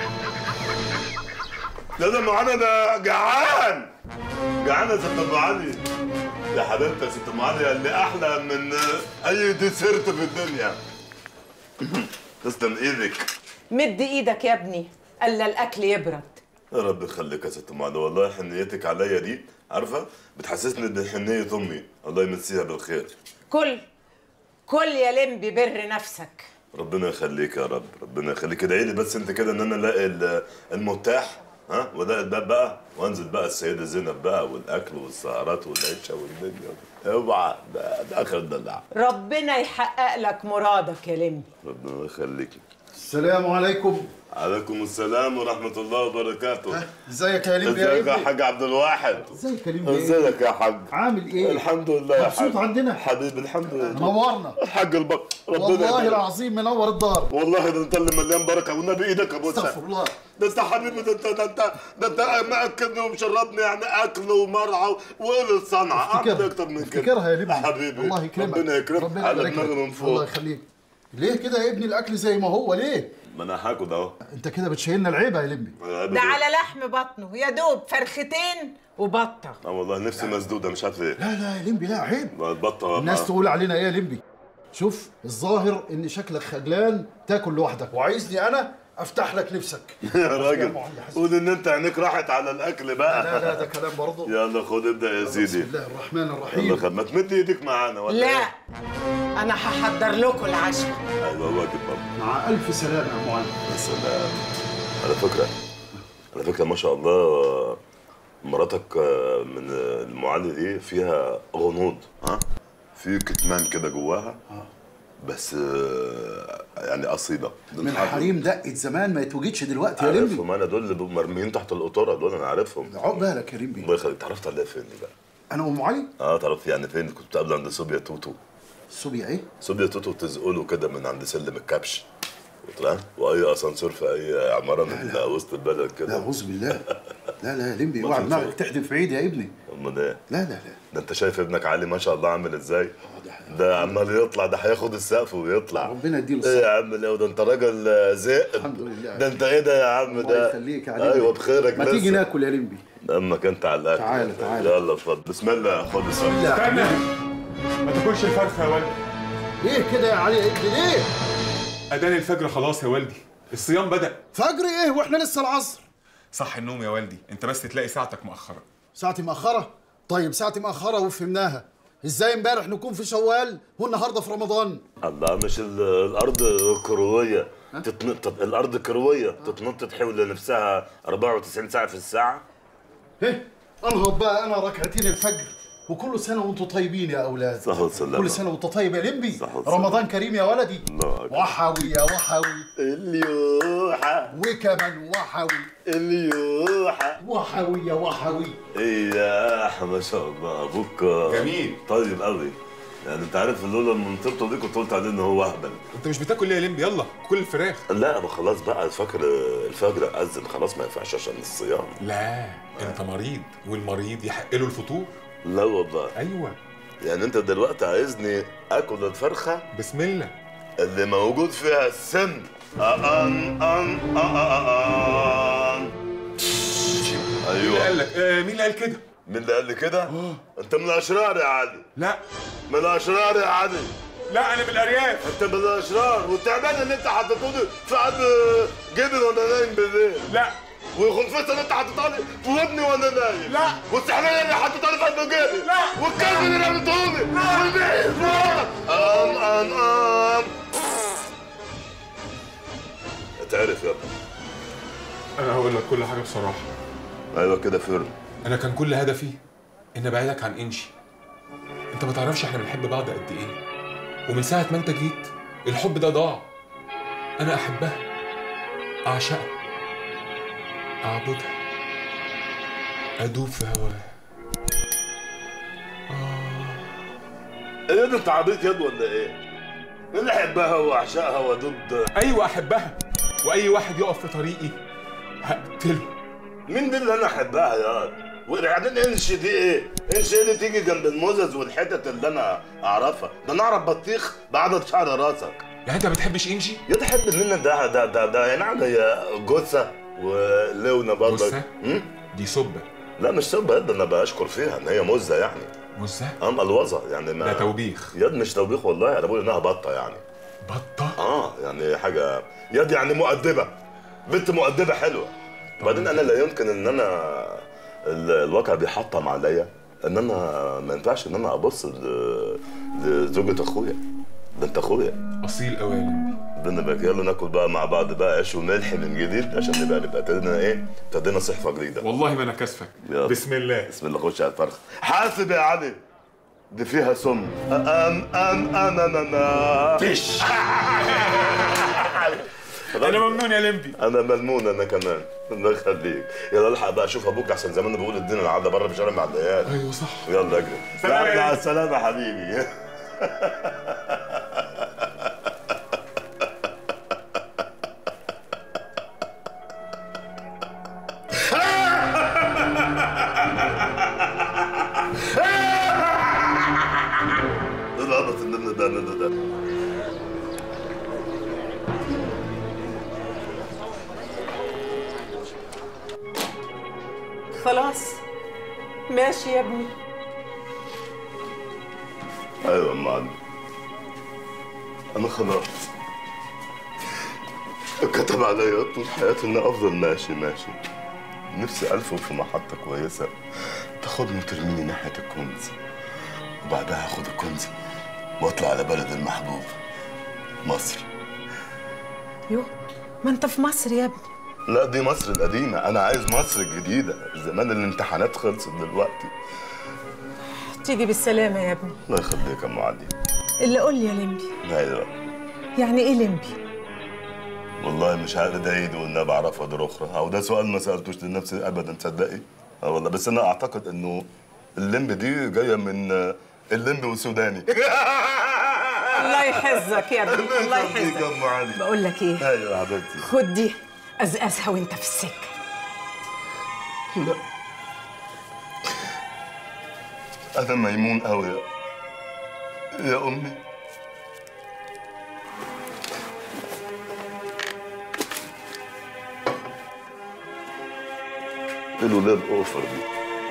ده ده معانا ده جعان جعان يا ست ابو علي يا حبيبتي يا ست ام علي اللي احلى من اي ديسيرت في الدنيا تسلم ايدك مد ايدك يا ابني الا الاكل يبرد يا رب يخليك يا ست ام علي والله حنيتك عليا دي عارفه بتحسسني بحنيه امي الله يمسيها بالخير كل كل يا لمبي بر نفسك ربنا يخليك يا رب ربنا يخليك ادعي لي بس انت كده ان انا الاقي ال- المتاح ها وده الباب بقى وانزل بقى السيده زينب بقى والاكل والسهرات والعيشه والدنيا اوعى ده, ده اخر الدلع ربنا يحقق لك مرادك يا لمبي ربنا يخليك السلام عليكم عليكم السلام ورحمة الله وبركاته ازيك يا ليمبي يا ازيك يا ابني حاج عبد الواحد ازيك يا ليمبي ازيك يا حاج عامل ايه الحمد لله يا مبسوط حاج عندنا حبيبي الحمد لله نورنا الحاج البق ربنا والله يبارك. العظيم منور الدار والله ده انت اللي مليان بركه والنبي ايدك يا ابو استغفر الله ده انت حبيبي ده انت ده انت ده انت ماكلني ومشربني يعني اكل ومرعى وقلة صنعه اعمل افتكرها. اكتر من كده افتكرها يا ليمبي حبيبي الله يكرمك ربنا يكرمك ربنا على يبارك لك. دماغي من فوق الله يخليك ليه كده يا ابني الاكل زي ما هو ليه ما انا هاكل اهو انت كده بتشيلنا العيبه يا ليمبي ده على لحم بطنه يا دوب فرختين وبطه اه والله نفسي مسدوده مش عارف ايه لا لا يا ليمبي لا عيب البطه الناس تقول علينا ايه يا ليمبي شوف الظاهر ان شكلك خجلان تاكل لوحدك وعايزني انا افتح لك نفسك يا راجل قول ان انت عينيك راحت على الاكل بقى لا لا ده كلام برضه يلا خد ابدا يا سيدي بسم الله الرحمن يلا الرحيم خد ما تمد ايدك معانا ولا لا ايه؟ انا هحضر لكم العشاء ايوه واجب بابا مع الف سلامه يا معلم يا سلام على فكره على فكره ما شاء الله مراتك آه، من المعالي دي فيها غنوض ها في كتمان كده جواها بس آه، يعني اصيله من حريم دقه زمان ما يتوجدش دلوقتي يا ليمبي عارفهم انا دول اللي مرميين تحت القطوره دول انا عارفهم عقب بالك يا ليمبي الله يخليك تعرفت عليها فين دي بقى؟ انا وام علي اه تعرفت يعني فين كنت بتقابل عند صوبيا توتو صوبيا ايه صوبيا توتو تزقله كده من عند سلم الكبش وطلع واي اسانسير في اي عماره من وسط البلد لا كده اعوذ بالله لا لا يا ليمبي ما اوعى في دماغك الفوق. تحدف في عيدي يا ابني امال ايه؟ لا لا لا ده انت شايف ابنك علي ما شاء الله عامل ازاي؟ ده عمال يطلع ده هياخد السقف ويطلع ربنا يديله ايه يا عم لو ده انت راجل ذئب الحمد لله ده انت ايه ده يا عم الله ده يخليك يا علي ايوه بخيرك ما لسه. تيجي ناكل يا ليمبي امك انت على الاكل تعالى، تعالى. يلا اتفضل بسم الله خد السقف استنى ما تاكلش الفرخه يا والدي ليه كده يا علي يا ابني ليه اذان الفجر خلاص يا والدي الصيام بدا فجر ايه واحنا لسه العصر صح النوم يا والدي انت بس تلاقي ساعتك مؤخره ساعتي مأخرة طيب ساعتي مأخرة وفهمناها ازاي امبارح نكون في شوال والنهارده في رمضان الله مش ال- الارض كرويه تتنطط الارض كرويه تتنطط حول نفسها 94 ساعه في الساعه ايه انهض بقى انا ركعتين الفجر وكل سنه وانتم طيبين يا اولاد صح وسلام كل سنه وانت طيب يا لمبي صح وسلام. رمضان كريم يا ولدي الله أكبر. وحوي يا وحوي اليوحة وكمان وحوي اليوحة وحوي يا وحوي ايه يا أح ما شاء الله ابوك جميل. طيب قوي يعني انت عارف لولا المنطقه دي كنت قلت عليه ان هو اهبل انت مش بتاكل ليه يا لمبي يلا كل الفراخ لا ما خلاص بقى فاكر الفجر اذن خلاص ما ينفعش عشان الصيام لا انت مريض والمريض يحق له الفطور لا والله ايوه يعني انت دلوقتي عايزني اكل الفرخه بسم الله اللي موجود فيها السم أن أن أن أن مين اللي ايوه قال لك آه مين اللي قال كده مين اللي قال لي كده؟ انت من الاشرار يا علي لا من الاشرار يا علي لا انا من الارياف انت من الاشرار والتعبان اللي انت حطيته لي في قلب جبل وانا نايم بالليل لا والخنفسه اللي انت حطيتها لي في ودني وانا نايم لا والسحليه اللي حطيتها لي في قلب جيبي لا والكلب اللي رميته لي والبيت ام ام ام اتعرف يا ابني انا هقول لك كل حاجه بصراحه ايوه كده فيرم انا كان كل هدفي ان ابعدك عن انشي انت ما تعرفش احنا بنحب بعض قد ايه ومن ساعه ما انت جيت الحب ده ضاع انا احبها اعشقها اعبدها ادوب في هواها ايه ده انت عبيط ياد ولا ايه؟ مين اللي احبها واعشقها وضد ايوه احبها واي واحد يقف في طريقي هقتله مين دي اللي انا احبها يا وبعدين انش دي ايه؟ انش ايه اللي تيجي جنب المزز والحتت اللي انا اعرفها؟ ده انا اعرف بطيخ بعدد شعر راسك يعني انت ما بتحبش انجي؟ يا تحب منك ده ده ده ده يعني نعم هي جثه ولونه برضك جثة؟ دي سبه لا مش سبه ده انا بشكر فيها ان هي مزه يعني مزه؟ ام الوظه يعني ما ده توبيخ يد مش توبيخ والله انا بقول انها بطه يعني بطه؟ اه يعني حاجه يد يعني مؤدبه بنت مؤدبه حلوه وبعدين انا لا يمكن ان انا ال- الواقع بيحطم عليا ان انا ما ينفعش ان انا ابص ل- لزوجة اخويا ده انت اخويا اصيل قوي يا لمبي ربنا يبارك يلا ناكل بقى مع بعض بقى عيش وملح من جديد عشان نبقى نبقى ابتدينا ايه ابتدينا صحفه جديده والله ما انا كاسفك يلا. بسم الله بسم الله خش على الفرخ حاسب يا علي دي فيها سم ام ام ام ام ام فيش انا ممنون يا لمبي انا ملمون انا كمان الله يخليك يلا الحق بقى اشوف ابوك احسن زمان بيقول الدنيا العاده بره في الشارع مع العيال ايوه صح يلا اجري سلام يا مع لمبي. السلامه حبيبي ايه العبط اللي انا بعمله ده خلاص ماشي يا ابني ايوه يا معلم انا خلاص كتب عليا طول حياتي اني افضل ماشي ماشي نفسي الفه في محطة كويسة تاخدني وترميني ناحية الكنز وبعدها اخد الكنز واطلع على بلد المحبوب مصر يو ما انت في مصر يا ابني لا دي مصر القديمة أنا عايز مصر الجديدة زمان الامتحانات خلصت دلوقتي تيجي بالسلامة يا ابني الله يخليك يا أم علي اللي قول لي يا لمبي أيوه يعني ايه لمبي والله مش عارف ده ايدي وانها بعرفها دور اخرى او ده سؤال ما سالتوش لنفسي ابدا تصدقي اه والله بس انا اعتقد انه اللمب دي جايه من آه، اللمب والسوداني الله يحفظك يا ابني الله يخليك يحفظك يا ام علي بقول لك ايه ايوه يا حبيبتي خد دي قزقزها وانت في السكه لا انا ميمون قوي يا يا امي الولاد اوفر دي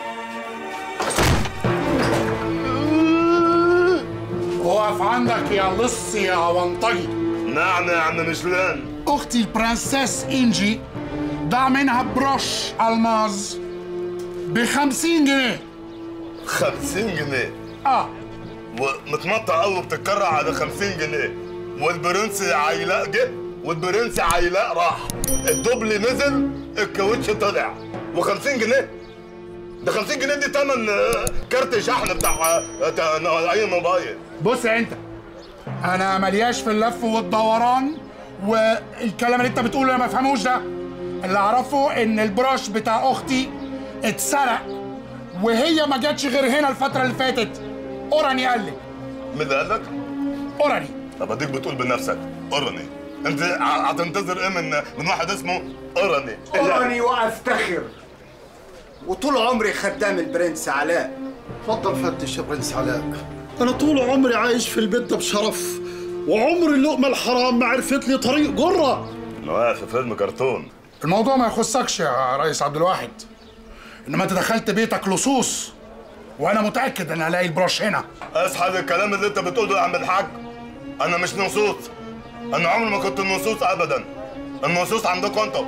اقف عندك يا لص يا ونطجي نعم يا عم مشلان اختي البرنسيس انجي ضاع منها بروش الماظ ب 50 جنيه 50 جنيه اه ومتمطع قوي بتتكرع على 50 جنيه والبرنس عيلاء جه والبرنس عيلاء راح الدبل نزل الكاوتش طلع و50 جنيه ده 50 جنيه دي تمن آه، كارت شحن بتاع آه، تا- اي موبايل بص يا انت انا ملياش في اللف والدوران والكلام اللي انت بتقوله انا ما بفهموش ده اللي اعرفه ان البروش بتاع اختي اتسرق وهي ما جاتش غير هنا الفتره اللي فاتت اوراني قال لي مين اللي قال لك؟ اوراني طب اديك بتقول بنفسك قرني انت ع- هتنتظر ايه من من واحد اسمه قرني أراني وأفتخر وطول عمري خدام البرنس علاء اتفضل فتش يا برنس علاء انا طول عمري عايش في البيت ده بشرف وعمر اللقمه الحرام ما عرفت لي طريق جره انا واقف في فيلم كرتون الموضوع ما يخصكش يا ريس عبد الواحد انما انت دخلت بيتك لصوص وانا متاكد ان هلاقي البروش هنا اصحى للكلام اللي انت بتقوله يا عم الحاج انا مش نصوص انا عمري ما كنت نصوص ابدا النصوص عندكم انتوا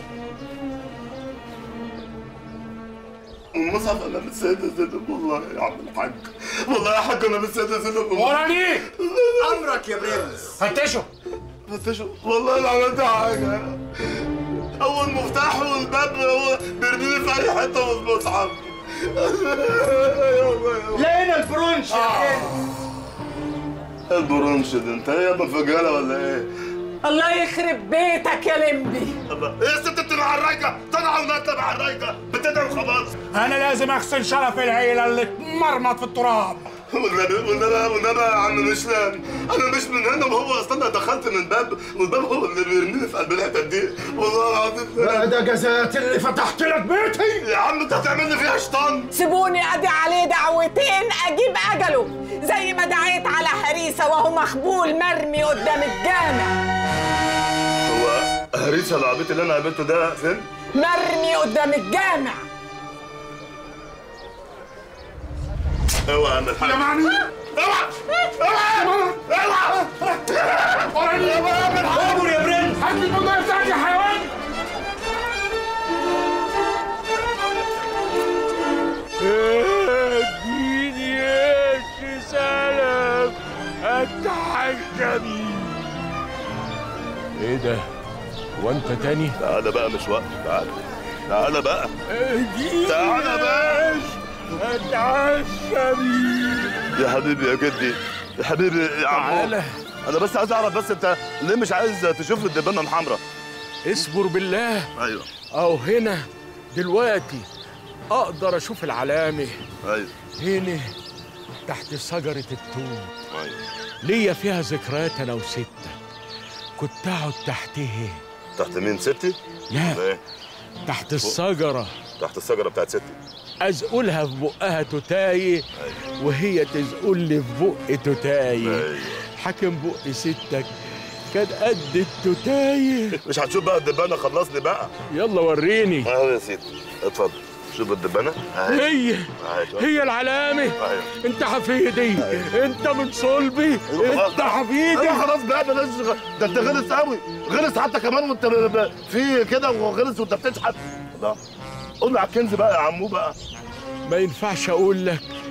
المصحف انا مش سيد زينب والله يا عم الحاج والله يا حاج انا مش سيد زينب وراني أمرك يا برنس فتشوا فتشوا والله ما عملت حاجه اول مفتاح والباب هو بيرميني في اي حته في المصحف لقينا البرونش يا برنس البرونش ده انت ايه يا ابن فجاله ولا ايه؟ الله يخرب بيتك يا لمبي ايه يا ست انت مع الرايقه طالعه ونازله مع الرايقه بتدعي وخلاص انا لازم اغسل شرف العيله اللي اتمرمط في التراب والنبي والنبي والنبي يا عم مشلان انا مش من هنا وهو اصلا أنا دخلت من باب والباب هو اللي بيرميني في قلب الحته دي والله العظيم لا ده جزات اللي فتحت لك بيتي يا عم انت هتعمل لي فيها شيطان سيبوني ادي عليه دعوتين اجيب اجله زي ما دعيت على هريسه وهو مخبول مرمي قدام الجامع هو هريسه العبيط اللي انا قابلته ده فين؟ مرمي قدام الجامع اوعى يا عم الحاج يا معني اوعى اوعى اوعى وراني يا أمر يا برنس هات لي الموضوع بتاعك يا حيوان اديني ايش سلام اتحشمي ايه ده هو انت تاني تعالى بقى مش وقت تعالى تعالى بقى اديني تعالى بقى ايش اتحشمي يا حبيبي يا جدي يا حبيبي يا عمو تعالى انا بس عايز اعرف بس انت ليه مش عايز تشوف الدبانه الحمراء اصبر بالله ايوه اهو هنا دلوقتي اقدر اشوف العلامه ايوه هنا تحت شجره التوت ايوه ليا فيها ذكريات انا وستك كنت اقعد تحتها تحت مين ستي؟ لا ايه تحت الشجره تحت الشجره بتاعت ستي ازقلها في بقها توتاي وهي تزقل لي في بق توتاي حاكم بق ستك كان قد التوتاي مش هتشوف بقى الدبانه خلصني بقى يلا وريني اهو يا سيدي اتفضل شوف الدبانه هي أهي. هي العلامة أيوة. انت حفيدي انت من صلبي انت حفيدي ايوه خلاص بقى بلاش غ- ده انت غلس قوي غلس حتى كمان وانت ب- ب- في كده وغلس وانت بتشحت لا قول له على الكنز بقى يا عمو بقى ما ينفعش اقول لك